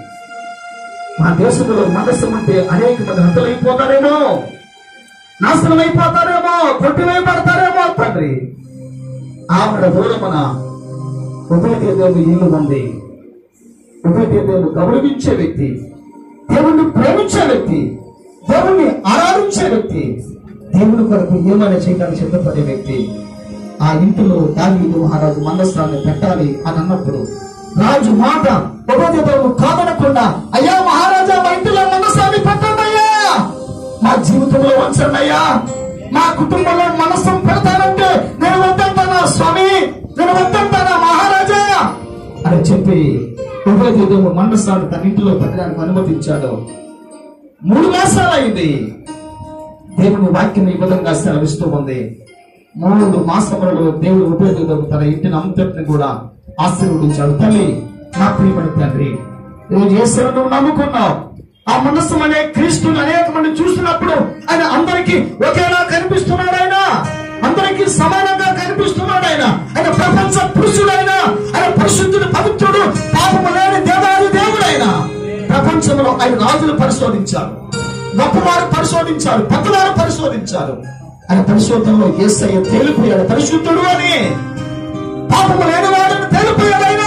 S2: మా దేశంలో మనస్సు అంటే అనేక మంది హతులైపోతారేమో నాశనం అయిపోతారేమో కొట్టివేయబడతారేమో తండ్రి ఆవిడ దూరమున ఉదయ దేవుని ఇల్లు ఉంది ఉదయ దేవుడు గౌరవించే వ్యక్తి దేవుణ్ణి ప్రేమించే వ్యక్తి దేవుణ్ణి ఆరాధించే వ్యక్తి దేవుని కొరకు ఏమైనా చేయడానికి సిద్ధపడే వ్యక్తి ఆ ఇంటిలో దావీదు మహారాజు మందస్థాన్ని పెట్టాలి అని అన్నప్పుడు రాజు మాట ఉపదేవుడు కాదనకుండా అయ్యా మహారాజా మా ఇంటిలో మనస్సాన్ని పెట్టండి అయ్యా మా జీవితంలో వంచండి అయ్యా మా కుటుంబంలో మనస్సం పెడతానంటే నేను వద్దంటానా స్వామి నేను వద్దంటానా మహారాజా అని చెప్పి ఉపదేవుడు మందస్థాన్ని తన ఇంటిలో పెట్టడానికి అనుమతించాడు మూడు మాసాలు అయింది దేవుని వాక్యం ఈ విధంగా సెలవిస్తూ ఉంది మూడు మాసములలో దేవుడు ఉపయోగం తన ఇంటిని అంతటిని కూడా ఆశీర్వదించాడు తల్లి నా ప్రియమని తండ్రి నువ్వు చేసిన నువ్వు నమ్ముకున్నావు ఆ మనస్సు అనే క్రీస్తుని అనేక మంది చూసినప్పుడు ఆయన అందరికీ ఒకేలా కనిపిస్తున్నాడు ఆయన అందరికీ సమానంగా కనిపిస్తున్నాడు ఆయన ఆయన ప్రపంచ పురుషుడైన ఆయన పరిశుద్ధుడు పవిత్రుడు పాపము లేని దేవాది దేవుడైన ప్రపంచంలో ఆయన రాజులు పరిశోధించారు గొప్పవారు పరిశోధించారు పెద్దవారు పరిశోధించారు ఆయన పరిశోధనలో ఏసయ్య తేలిపోయాడు పరిశుద్ధుడు అని పాపము లేనివాడని తేలిపోయాడు ఆయన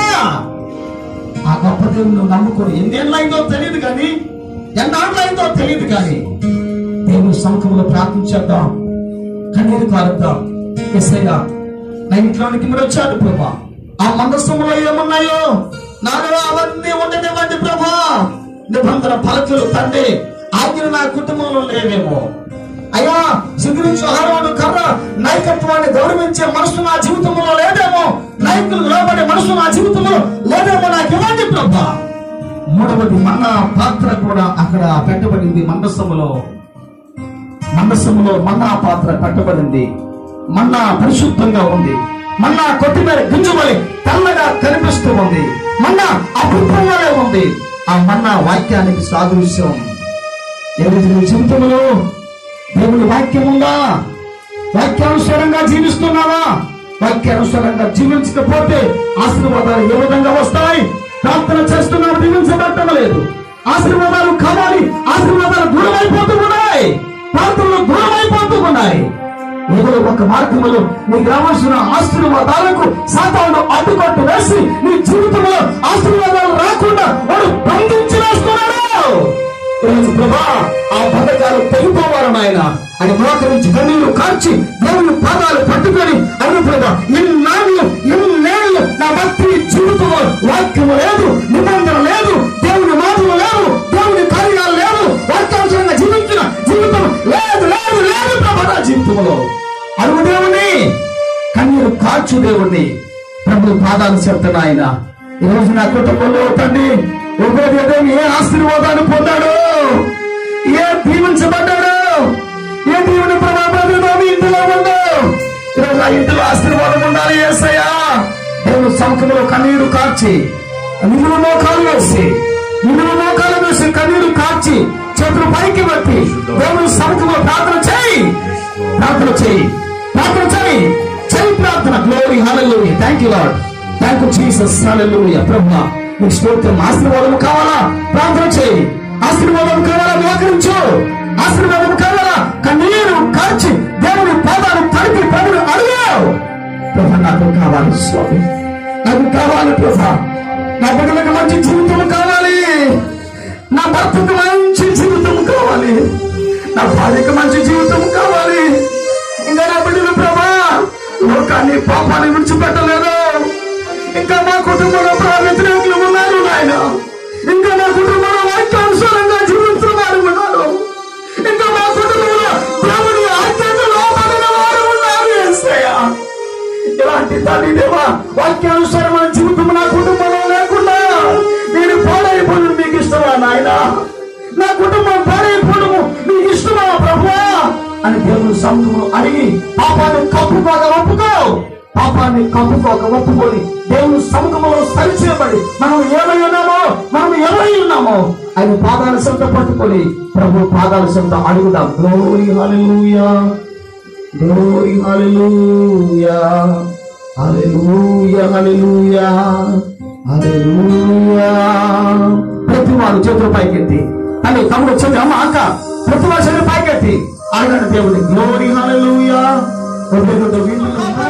S2: ఆ గొప్ప దేవుని నమ్ముకొని ఎన్నేళ్ళైందో తెలియదు కానీ ఎన్నాళ్ళైందో తెలియదు కానీ దేవుని సముఖంలో ప్రార్థించేద్దాం కన్నీరు కారుద్దాం ఎస్ఐగా నా ఇంట్లోనికి మీరు వచ్చారు ప్రభా ఆ మందస్సంలో ఏమున్నాయో నాలో అవన్నీ ఉండనివ్వండి ప్రభా నిబంధన పలకలు తండ్రి ఆజ్ఞలు నా కుటుంబంలో లేవేమో అయ్యా సిగురించి ఆహారం కర్ర నాయకత్వాన్ని గౌరవించే మనసు నా జీవితంలో లేదేమో నాయకులు లోబడే మనసు నా జీవితంలో లేదేమో నాకు ఇవ్వండి ప్రభా మూడవది మన్న పాత్ర కూడా అక్కడ పెట్టబడింది మందస్సములో మందసములో మన్నా పాత్ర పెట్టబడింది మన్నా పరిశుద్ధంగా ఉంది మన్నా కొట్టిమీర గింజమని తెల్లగా కనిపిస్తూ ఉంది మన్నా అపూర్వంగానే ఉంది ఆ మన్నా వాక్యానికి సాదృశ్యం ఎవరి నీ జీవితంలో దేవుని వాక్యం ఉందా వాక్యానుసారంగా జీవిస్తున్నావా వాక్యానుసారంగా జీవించకపోతే ఆశీర్వాదాలు ఏ విధంగా వస్తాయి ప్రార్థన చేస్తున్నావు దీవించబడటం లేదు ఆశీర్వాదాలు కావాలి ఆశీర్వాదాలు దూరం అయిపోతూ ఉన్నాయి ప్రార్థనలు దూరం అయిపోతూ ఉన్నాయి ఏదో ఒక మార్గంలో నీకు రావాల్సిన ఆశీర్వాదాలకు సాతాను అడ్డుకట్టు వేసి నీ జీవితంలో ఆశీర్వాదాలు రాకుండా వాడు బంధించి వేస్తున్నాడు ఈరోజు ప్రభా ఆ పథకాలు తెగిపోవాలి నాయన అని మోకరించి కన్నీరు కార్చి దేవుని పాదాలు పట్టుకొని అన్న ప్రభా ఇన్నాళ్ళు ఇన్నేళ్ళు నా భక్తి జీవితంలో వాక్యము లేదు నిబంధన లేదు దేవుని మాటలు లేవు దేవుని కార్యాలు లేవు వాక్యానుసరంగా జీవించిన జీవితం లేదు లేదు లేదు ప్రభా నా జీవితంలో అరుగు దేవుని కన్నీరు కార్చు దేవుణ్ణి ప్రభు పాదాలు చెప్తున్నా ఆయన ఈ రోజు నా కుటుంబంలో తండ్రి ఒకటి ఏ ఆశీర్వాదాన్ని పొందాడు ఏ దీవించబడ్డాడు ఏ దీవుని ప్రభావం మీ ఇంటిలో ఉందో ఈరోజు నా ఇంటిలో ఆశీర్వాదం ఉండాలి ఏసయ్యా దేవుని సముఖంలో కన్నీరు కార్చి నిలువ మోకాలు వేసి నిలువ మోకాలు వేసి కన్నీరు కార్చి చేతులు పైకి పెట్టి దేవుని సముఖంలో ప్రార్థన చేయి ప్రార్థన చేయి ప్రార్థన చేయి చేయి ప్రార్థన glory hallelujah thank you Lord thank you Jesus hallelujah ప్రభువా నీకు స్తోత్రం ఆశీర్వాదం కావాలా ప్రార్థన చేయి ఆశీర్వాదం కావాలా మోకరించు ఆశీర్వాదం కావాలా కన్నీరు కార్చి దేవుని పాదాలు తడిపి ప్రభుని అడిగావు ప్రభా నాకు కావాలి స్వామి నాకు కావాలి ప్రభా నా బిడ్డలకు మంచి జీవితం కావాలి నా భర్తకు మంచి జీవితం కావాలి నా భార్యకు మంచి జీవితం కావాలి ఇంకా నా బిడ్డలు ప్రభా లోకాన్ని పాపాన్ని విడిచిపెట్టలేదు ఇంకా నా కుటుంబంలో ప్రభా వ్యతిరేకులు ఉన్నారు నాయన ఇంకా నా కుటుంబంలో వాక్యానుసారంగా జీవిస్తున్న వారు ఉన్నారు ఇంకా మా కుటుంబంలో దేవుని ఆజ్ఞకు లోపడిన వారు ఉన్నారు యేసయ్యా. ఇలాంటి తల్లి దేవా వాక్యానుసారమైన జీవితం నా కుటుంబంలో లేకుండా నేను పాడైపోయిన మీకు ఇష్టమా నాయన నా కుటుంబం పాడైపోవడము మీకు ఇష్టమా ప్రభువా అని దేవుని సముఖంలో అడిగి పాపాన్ని కప్పుకోక ఒప్పుకో పాపాన్ని కప్పుకోక ఒప్పుకొని దేవుని సముఖంలో సరిచేయబడి మనం ఏమై ఉన్నామో మనం ఎవరై ఉన్నామో ఆయన పాదాల సొంత పట్టుకొని ప్రభు పాదాల సొంత అడుగుదాం గ్లోరీ హల్లెలూయా గ్లోరీ హల్లెలూయా హల్లెలూయా హల్లెలూయా హల్లెలూయా ప్రతి వారు చేతులు పైకెత్తి తల్లి తమ్ముడు వచ్చేది అమ్మ అక్క ప్రతి వారు చేతులు పైకెత్తి అడగండి దేవుని గ్లోరీ హల్లెలూయా వీళ్ళు